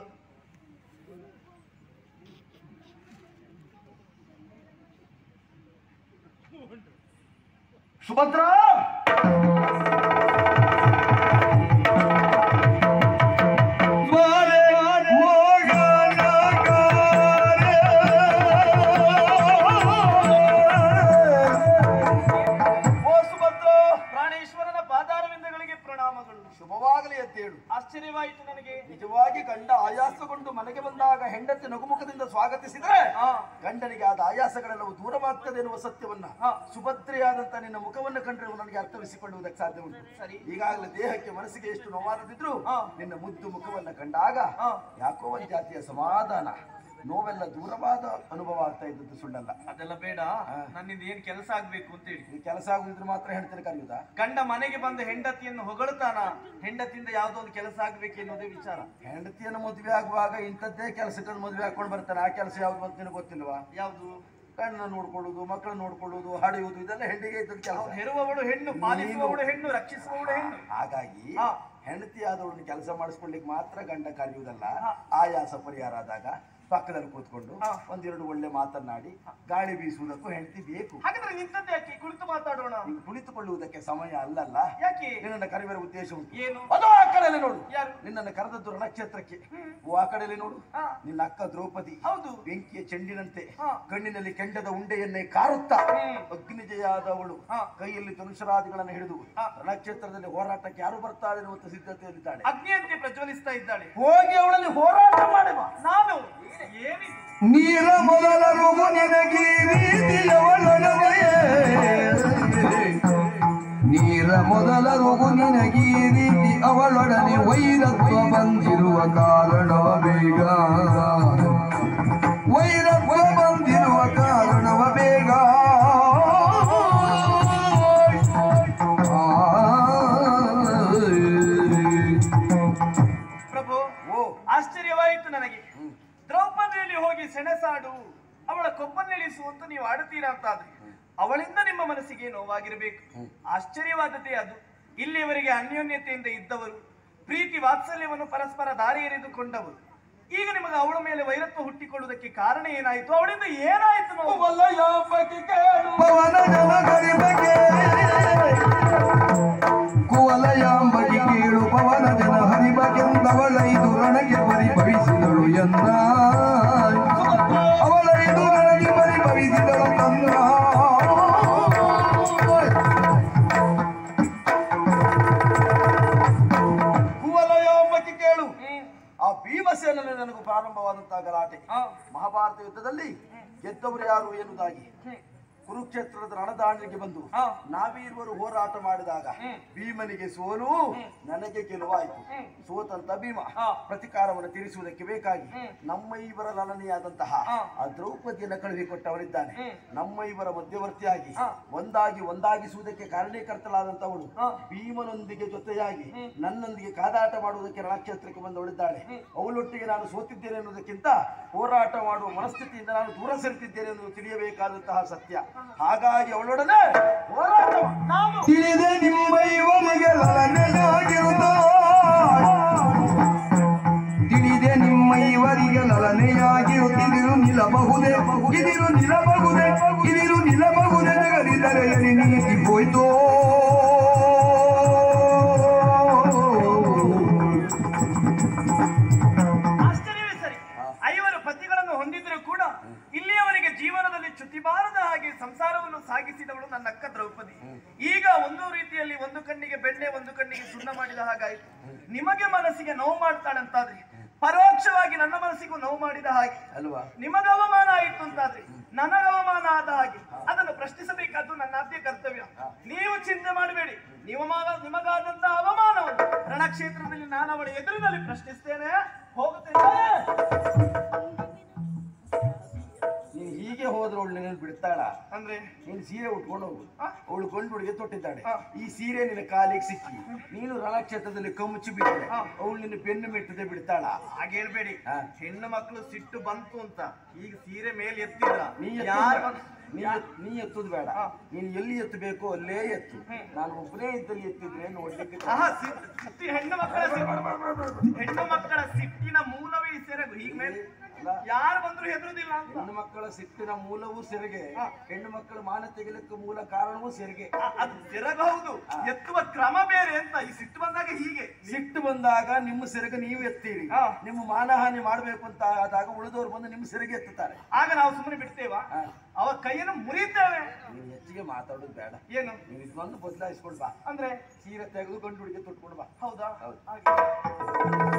ಸುಭದ್ರಾ ಓ ಸುಭದ್ರಾ ಪ್ರಾಣೇಶ್ವರನ ಪಾದಾರವಿಂದಗಳಿಗೆ ಪ್ರಣಾಮಗಳು ಶುಭವಾಗಲಿ ಅಂತ ಹೇಳು ಆಶ್ಚರ್ಯವಾಯಿತು ನನಗೆ ನಿಜವಾಗಿ ಗಂಡ ಆಯಾಸಗೊಂಡು ಮನೆಗೆ ಬಂದಾಗ ಹೆಂಡತಿ ನಗುಮುಖದಿಂದ ಸ್ವಾಗತಿಸಿದರೆ ಹಾ. ಗಂಡನಿಗೆ ಆದ ಆಯಾಸಗಳೆಲ್ಲವೂ ದೂರವಾಗ್ತದೆ ಎನ್ನುವ ಸತ್ಯವನ್ನ ಸುಭದ್ರೆಯಾದಂತ ನಿನ್ನ ಮುಖವನ್ನು ಕಂಡ್ರೆ ನನಗೆ ಅರ್ಥವಿಸಿಕೊಳ್ಳುವುದಕ್ಕೆ ಸಾಧ್ಯ ಉಂಟು ಸರಿ. ಈಗಾಗಲೇ ದೇಹಕ್ಕೆ ಮನಸ್ಸಿಗೆ ಎಷ್ಟು ನೋವಾರದಿದ್ರು ಹಾ. ನಿನ್ನ ಮುದ್ದು ಮುಖವನ್ನ ಕಂಡಾಗ ಹಾ. ಯಾಕೋ ಒಂದು ಜಾತಿಯ ಸಮಾಧಾನ ನೋವೆಲ್ಲ ದೂರವಾದ ಅನುಭವ ಆಗ್ತಾ ಇದ್ದದ್ದು ಸುಳ್ಳಲ್ಲ ಅದೆಲ್ಲ ಬೇಡ ಹಾ. ನನ್ನಿಂದ ಏನ್ ಕೆಲಸ ಆಗ್ಬೇಕು ಅಂತ ಹೇಳಿ ಈ ಕೆಲಸ ಆಗುದಿದ್ರೆ ಮಾತ್ರ ಹೇಳ್ತೇನೆ ಕರೆಯುವುದಾ ಗಂಡ ಮನೆಗೆ ಬಂದ ಹೆಂಡತಿಯನ್ನು ಹೊಗಳ್ತಾನ ಹೆಂಡತಿಯಿಂದ ಯಾವುದೋ ಒಂದು ಕೆಲಸ ಆಗ್ಬೇಕು ಎನ್ನುವುದೇ ವಿಚಾರ ಹೆಂಡತಿಯನ್ನು ಮದುವೆ ಆಗುವಾಗ ಇಂಥದ್ದೇ ಕೆಲಸಕ್ಕೆ ಮದುವೆ ಹಾಕೊಂಡು ಬರ್ತಾನೆ ಆ ಕೆಲಸ ಯಾವ್ದು ಅಂತ ನಿನಗೆ ಗೊತ್ತಿಲ್ವಾ ಯಾವುದು ಕಣ್ಣನ್ನು ನೋಡ್ಕೊಳ್ಳುವುದು ಮಕ್ಕಳನ್ನು ನೋಡ್ಕೊಳ್ಳುವುದು ಹಡೆಯುವುದು ಇದೆಲ್ಲ ಹೆಂಡಿಗೆ ಇದ್ದದ ಕೆಲಸ ಹೆರುವವಳು ಹೆಣ್ಣು ಪಾಲಿಸುವವಳು ಹೆಣ್ಣು ರಕ್ಷಿಸುವವಳು ಹೆಣ್ಣು ಹಾಗಾಗಿ ಹಾ. ಹೆಂಡತಿ ಆದವಳನ್ನು ಕೆಲಸ ಮಾಡಿಸ್ಕೊಳ್ಳಿಕ್ಕೆ ಮಾತ್ರ ಗಂಡ ಕರೆಯುವುದಲ್ಲ ಹಾ. ಆಯಾಸ ಪರಿಹಾರ ಆದಾಗ ಪಕ್ಕದಲ್ಲಿ ಕೂತ್ಕೊಂಡು ಹಾ. ಒಂದೆರಡು ಒಳ್ಳೆ ಮಾತನ್ನಾಡಿ ಗಾಳಿ ಬೀಸುವುದಕ್ಕೂ ಹೆಂಡತಿ ಬೇಕು ಹಾಗಾದ್ರೆ ನಿಂತದ್ದು ಯಾಕೆ ಕುಳಿತು ಮಾತಾಡೋಣ ಈಗ ಕುಳಿತುಕೊಳ್ಳುವುದಕ್ಕೆ ಸಮಯ ಅಲ್ಲಲ್ಲ ಯಾಕೆ ನಿನ್ನನ್ನು ಕರೆಯುವ ಉದ್ದೇಶ ಉಂಟು ಏನು ಅದು ಆ ಕಡೆಯಲ್ಲಿ ನೋಡು ಯಾರು? ನಿನ್ನನ್ನು ಕರೆದದ್ದು ರಣಕ್ಷೇತ್ರಕ್ಕೆ ಓ ಆ ಕಡೆಯಲ್ಲಿ ನೋಡು ಹಾ. ನಿನ್ನ ಅಕ್ಕ ದ್ರೌಪದಿ ಹೌದು ಬೆಂಕಿಯ ಚೆಂಡಿನಂತೆ ಹಾ. ಕಣ್ಣಿನಲ್ಲಿ ಕೆಂಡದ ಉಂಡೆಯನ್ನೇ ಕಾರುತ್ತಾ ಹ್ಮ್. ಅಗ್ನಿಜಯಾದವಳು ಹಾ. ಕೈಯಲ್ಲಿ ಧನುಷರಾದಿಗಳನ್ನು ಹಿಡಿದು ಹಾ. ರಣಕ್ಷೇತ್ರದಲ್ಲಿ ಹೋರಾಟಕ್ಕೆ ಯಾರು ಬರ್ತಾರೆ ಎನ್ನುವಂತ ಸಿದ್ಧತೆಯಲ್ಲಿದ್ದಾಳೆ ಅಗ್ನಿಯಂತೆ ಪ್ರಜ್ವಲಿಸ್ತಾ ಇದ್ದಾಳೆ ಹೋಗಿ ಅವಳಲ್ಲಿ ಹೋರಾಟ ಮಾಡುವ ನಾನು ಏನಿದೆ ನೀರ ಮೊದಲ ರುಗು ನಿನಗೆ ರೀತಿಯವಳೊಡನೆಯೇ ನೀರ ಮೊದಲ ರುಗು ನಿನಗೆ ರೀತಿ ಅವಳೊಡನೆ ವೈರತ್ವ ಬಂದಿರುವ ಕಾರಣವ ಬೇಗ ವೈರತ್ವ ಬಂದಿರುವ ಕಾರಣವ ಬೇಗ ಆ ಪ್ರಭು ಓ ಆಶ್ಚರ್ಯವಾಯಿತು ನನಗೆ ದ್ರೌಪದಿಯಲ್ಲಿ ಹೋಗಿ ಸೆಣಸಾಡು ಅವಳ ಕೊಬ್ಬನ್ನಿಳಿಸು ಅಂತ ನೀವು ಆಡುತ್ತೀರಾ ಅಂತಾದ್ರೆ ಅವಳಿಂದ ನಿಮ್ಮ ಮನಸ್ಸಿಗೆ ನೋವಾಗಿರಬೇಕು ಆಶ್ಚರ್ಯವಾದದ್ದೇ ಅದು ಇಲ್ಲಿಯವರೆಗೆ ಅನ್ಯೋನ್ಯತೆಯಿಂದ ಇದ್ದವರು ಪ್ರೀತಿ ವಾತ್ಸಲ್ಯವನ್ನು ಪರಸ್ಪರ ದಾರಿ ಎರೆದುಕೊಂಡವರು ಈಗ ನಿಮಗೆ ಅವಳ ಮೇಲೆ ವೈರತ್ವ ಹುಟ್ಟಿಕೊಳ್ಳುವುದಕ್ಕೆ ಕಾರಣ ಏನಾಯಿತು ಅವಳಿಂದ ಏನಾಯಿತು ನೋವು ಪವನ ಜನಗರಿ ಬಗೆ ಕುವಲಯಾಂಬಗಿ ಕೇಳು ಪವನ ಜನ ಹರಿಬಗೆಂದವಳೈದು ರಣಗೆ ಪರಿಭವಿಸಿದಳು ಎಂದ ಅವಳೈದು ರಣಗೆ ಪರಿಭವಿಸಿದಳು ತಂದ ಕುವಲಯ ಎಂಬಕ್ಕೆ ಕೇಳು ಆ ಭೀಮಸೇನಲ್ಲಿ ನನಗೂ ಪ್ರಾರಂಭವಾದಂತಹ ಗಲಾಟೆ ಮಹಾಭಾರತ ಯುದ್ಧದಲ್ಲಿ ಗೆದ್ದವರು ಯಾರು ಎನ್ನುವುದಾಗಿ ಕುರುಕ್ಷೇತ್ರದ ರಣದಾಂಡಿಗೆ ಬಂದು ಹಾ. ನಾವೀರ್ವರು ಹೋರಾಟ ಮಾಡಿದಾಗ ಭೀಮನಿಗೆ ಸೋಲು ನನಗೆ ಗೆಲುವಾಯಿತು ಸೋತಂತ ಭೀಮ ಹಾ. ಪ್ರತಿಕಾರವನ್ನು ತೀರಿಸುವುದಕ್ಕೆ ಬೇಕಾಗಿ ನಮ್ಮ ಇವರ ಲಲನೆಯಾದಂತಹ ಹಾ. ಆ ದ್ರೌಪದಿಯನ್ನು ಕಳುಹಿಕೊಟ್ಟವಳಿದ್ದಾನೆ ಹ್ಮ್. ನಮ್ಮ ಇವರ ಮಧ್ಯವರ್ತಿಯಾಗಿ ಹಾ. ಒಂದಾಗಿ ಒಂದಾಗಿಸುವುದಕ್ಕೆ ಕಾರಣೀಕರ್ತಲಾದಂತವಳು ಹಾ. ಭೀಮನೊಂದಿಗೆ ಜೊತೆಯಾಗಿ ನನ್ನೊಂದಿಗೆ ಕಾದಾಟ ಮಾಡುವುದಕ್ಕೆ ರಣಕ್ಷೇತ್ರಕ್ಕೆ ಬಂದವಳಿದ್ದಾಳೆ ಅವಳೊಟ್ಟಿಗೆ ನಾನು ಸೋತಿದ್ದೇನೆ ಅನ್ನೋದಕ್ಕಿಂತ ಹೋರಾಟ ಮಾಡುವ ಮನಸ್ಥಿತಿಯಿಂದ ನಾನು ದೂರ ಸರಿತಿದ್ದೇನೆ ಎನ್ನುವುದು ತಿಳಿಯಬೇಕಾದಂತಹ ಸತ್ಯ ಹಾಗಾಗಿ ಅವಳೊಡನೆ ಹೋರಾಟ ನಾನು ತಿಳಿದೆ ನಿಮ್ಮ ಇವರಿಗೆ ಲಲನೆಯಾಗಿರುತ್ತ ತಿಳಿದೆ ನಿಮ್ಮ ಇವರಿಗೆ ಲಲನೆಯಾಗಿರುತ್ತಿದಿರು ನಿಲ್ಲಬಹುದೇ ಇದಿರು ನಿಲ್ಲಬಹುದೇ ಇದಿರು ನಿಲ್ಲಬಹುದೇ ಜಗದಿದರೆ ಎನಿ ನೀತಿ ಹೋಯ್ತೋ ಆಶ್ಚರ್ಯವೇ ಸರಿ ಐವರು ಪತಿಗಳನ್ನು ಹೊಂದಿದ್ರು ಕೂಡ ಇಲ್ಲಿಯವರೆಗೆ ಜೀವನದಲ್ಲಿ ಚ್ಯುತಿಬಾರದ ಹಾಗೆ ಸಂಸಾರವನ್ನು ಸಾಗಿಸಿದವಳು ನನ್ನ ಅಕ್ಕ ದ್ರೌಪದಿ ಈಗ ಒಂದು ರೀತಿಯಲ್ಲಿ ಒಂದು ಕಣ್ಣಿಗೆ ಬೆಣ್ಣೆ ಒಂದು ಕಣ್ಣಿಗೆ ಸುಣ್ಣ ಮಾಡಿದ ಹಾಗಾಯಿತು ನಿಮಗೆ ಮನಸ್ಸಿಗೆ ನೋವು ಮಾಡ್ತಾಳಂತಾದ್ರೆ ಪರೋಕ್ಷವಾಗಿ ನನ್ನ ಮನಸ್ಸಿಗೂ ನೋವು ಮಾಡಿದ ಹಾಗೆ ಅಲ್ವಾ ನಿಮಗೆ ಅವಮಾನ ಆಯಿತು ಅಂತಾದ್ರೆ ನನಗೆ ಅವಮಾನ ಆದ ಹಾಗೆ ಅದನ್ನು ಪ್ರಶ್ನಿಸಬೇಕಾದ್ದು ನನ್ನ ಆದ್ಯ ಕರ್ತವ್ಯ ನೀವು ಚಿಂತೆ ಮಾಡಬೇಡಿ ನೀವು ಮಾಡ- ನಿಮಗಾದಂತಹ ಅವಮಾನವನ್ನು ರಣಕ್ಷೇತ್ರದಲ್ಲಿ ನಾನು ಅವಳ ಎದುರಿನಲ್ಲಿ ಪ್ರಶ್ನಿಸ್ತೇನೆ ಹೋಗುತ್ತೇನೆ ನೀನು ಹೀಗೆ ಹೋದ್ರೆ ಅವಳು ನಿನ್ನ ಬಿಡ್ತಾಳ ಅಂದ್ರೆ ನೀನು ಸೀರೆ ಉಟ್ಕೊಂಡು ಹೋಗು ಆ? ಅವಳು ಗಂಡು ಹುಡುಗಿ ತೊಟ್ಟಿದ್ದಾಳೆ ಆ. ಈ ಸೀರೆ ನಿನ್ನ ಕಾಲಿಗೆ ಸಿಕ್ಕಿ ನೀನು ರಣಕ್ಷೇತ್ರದಲ್ಲಿ ಕಮ್ಮುಚ್ಚಿ ಬಿಟ್ಟರೆ ಆ. ಅವಳು ನಿನ್ನ ಬೆನ್ನು ಮೆಟ್ಟದೆ ಬಿಡ್ತಾಳ ಹಾಗೆ ಹೇಳ್ಬೇಡಿ ಹಾ. ಹೆಣ್ಣು ಮಕ್ಕಳು ಸಿಟ್ಟು ಬಂತು ಅಂತ ಈಗ ಸೀರೆ ಮೇಲೆ ಎತ್ತಿದ್ರ ನೀ ಎತ್ತಿಲ್ಲ. ಯಾರು ಬಂದ್- ನೀ ಎತ್- ನೀ ಎತ್ತುದು ಬೇಡ ನೀನು ಎಲ್ಲಿ ಎತ್ತಬೇಕೋ ಅಲ್ಲೇ ಎತ್ತು ನಾನು ಒಬ್ಬನೇ ಇದ್ದಲ್ಲಿ ಎತ್ತಿದ್ರೆ ನೋಡ್ಲಿಕ್ಕೆ ಆಹಾ, ಸಿ- ಸಿಟ್ಟಿ ಹೆಣ್ಣು ಮಕ್ಕಳ ಸಿಟ್ಟು- ಹೆಣ್ಣು ಮಕ್ಕಳ ಸಿಟ್ಟಿನ ಮೂಲವೇ ಈ ಸೆರಗು ಹೀಗೆ ಮೇಲೆ ಅಲ್ಲ. ಯಾರು ಬಂದ್ರು ಹೆದರುದಿಲ್ಲ ಅಂತ ಹೆಣ್ಣು ಮಕ್ಕಳ ಸಿಟ್ಟಿನ ಮೂಲವೂ ಸೆರಗೆ ಹೆಣ್ಣು ಮಕ್ಕಳ ಮಾನ ತೆಗಿಲಿಕ್ಕೆ ಮೂಲ ಕಾರಣವೂ ಸೆರಗೆ ಆ, ಅದು ಸೆರಗು ಹೌದು ಎತ್ತುವ ಕ್ರಮ ಬೇರೆ ಅಂತ ಈ ಸಿಟ್ಟು ಬಂದಾಗ ಹೀಗೆ ಸಿಟ್ಟು ಬಂದಾಗ ನಿಮ್ಮ ಸೆರಗ ನೀವು ಎತ್ತೀರಿ ಹಾ. ನಿಮ್ಮ ಮಾನಹಾನಿ ಮಾಡಬೇಕು ಅಂತ ಆದಾಗ ಉಳಿದವರು ಬಂದು ನಿಮ್ಮ ಸೆರಗೆ ಎತ್ತುತ್ತಾರೆ ಆಗ ನಾವು ಸುಮ್ಮನೆ ಬಿಡ್ತೇವಾ ಹಾ. ಅವ ಕೈಯನ್ನು ಮುರಿತೇವೆ ನೀವು ಹೆಚ್ಚಿಗೆ ಮಾತಾಡೋದು ಬೇಡ ಏನು ನೀವು ಇದೊಂದು ಬದಲಾಯಿಸ್ಕೊಂಡು ಬಾ ಅಂದ್ರೆ ಸೀರೆ ತೆಗೆದು ಗಂಡು ಹುಡುಗಿ ತೊಟ್ಕೊಂಡು ಬಾ ಹೌದಾ ಹೌದು. ಹಾಗೆ.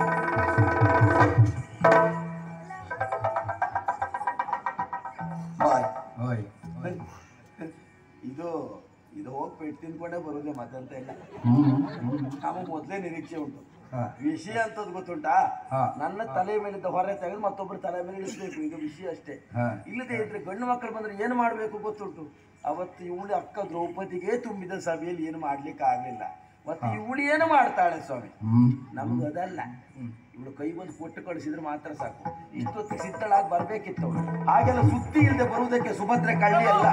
ಬಾಯ್ ಓಯ್ ಇದು ಇದು ಹೋಗಿ ಪೆಟ್ಟು ತಿನ್ಕೊಂಡೇ ಬರುದೇ ಮತ್ತಂತ ಇಲ್ಲ ನಮಗೆ ಮೊದಲೇ ನಿರೀಕ್ಷೆ ಉಂಟು ಹಾ. ವಿಷಯ ಅಂತದ್ ಗೊತ್ತುಂಟಾ ಹಾ. ನನ್ನ ತಲೆ ಮೇಲಿದ್ದ ಹೊರೆ ತೆಗೆದು ಮತ್ತೊಬ್ಬರ ತಲೆ ಮೇಲೆ ಇಳಿಸ್ಬೇಕು ಇದು ವಿಷಯ ಅಷ್ಟೇ ಹಾ. ಇಲ್ಲದೆ ಇದ್ರೆ ಗಂಡು ಮಕ್ಕಳು ಬಂದ್ರೆ ಏನು ಮಾಡಬೇಕು ಗೊತ್ತುಂಟು ಅವತ್ತು ಇವಳು ಅಕ್ಕ ದ್ರೌಪದಿಗೆ ತುಂಬಿದ ಸಭೆಯಲ್ಲಿ ಏನು ಮಾಡ್ಲಿಕ್ಕೆ ಆಗ್ಲಿಲ್ಲ ಮತ್ತೆ ಇವಳು ಏನು ಮಾಡ್ತಾಳೆ ಸ್ವಾಮಿ ಹ್ಮ್ ನಮ್ದು ಅದಲ್ಲ ಇವಳು ಕೈ ಬಂದು ಕೊಟ್ಟು ಕಳಿಸಿದ್ರೆ ಮಾತ್ರ ಸಾಕು ಇಷ್ಟೊತ್ತಿಗೆ ಸಿದ್ಧಳಾಗಿ ಬರ್ಬೇಕಿತ್ತು ಅವಳು ಹಾಗೆಲ್ಲ ಸುದ್ದಿ ಇಲ್ಲದೆ ಬರುವುದಕ್ಕೆ ಸುಭದ್ರೆ ಕಳ್ಳಿ ಅಲ್ಲ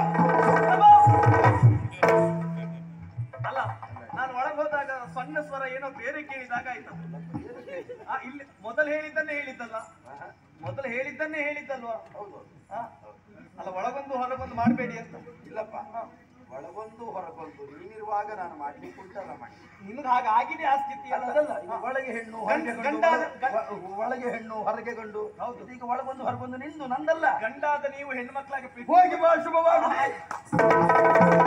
ಅಲ್ಲ ನಾನು ಒಳಗೆ ಹೋದಾಗ ಸಣ್ಣ ಸ್ವರ ಏನೋ ಬೇರೆ ಕೇಳಿದಾಗ ಆಯ್ತು ಆ, ಇಲ್ಲಿ ಮೊದಲು ಹೇಳಿದ್ದನ್ನೇ ಹೇಳಿದ್ದಲ್ಲ ಮೊದಲು ಹೇಳಿದ್ದನ್ನೇ ಹೇಳಿದ್ದಲ್ವಾ ಹೌದು ಆ? ಅಲ್ಲ ಒಳಗೊಂದು ಹೊರಗೊಂದು ಮಾಡಬೇಡಿ ಅಂತ ಇಲ್ಲಪ್ಪ ಒಳಗೊಂದು ಹೊರಗೊಂದು ನೀನಿರುವಾಗ ನಾನು ಮಾಡ್ಲಿಕ್ಕೆ ಉಂಟಲ್ಲ ಮಾಡಿ ನಿಮ್ಗೆ ಹಾಗೆ ಆಗಿದೆ ಆ ಸ್ಥಿತಿ ಅಲ್ಲ ಅಲ್ಲ ಅದಲ್ಲ ಈಗ ಒಳಗೆ ಹೆಣ್ಣು ಹೊರಗೆ ಗಂಡು ಗಂಡಾದ- ಒಳ- ಒಳಗೆ ಹೆಣ್ಣು ಹೊರಗೆ ಗಂಡು ಹೌದು ಈಗ ಒಳಗೊಂದು ಹೊರಗೊಂದು ನಿಂದು ನಂದಲ್ಲ ಗಂಡಾದ ನೀವು ಹೆಣ್ಣು ಮಕ್ಕಳಾಗಿ ಪ್ರೀತಿ ಹೋಗಿ ಬಾ ಶುಭವಾಗಲಿ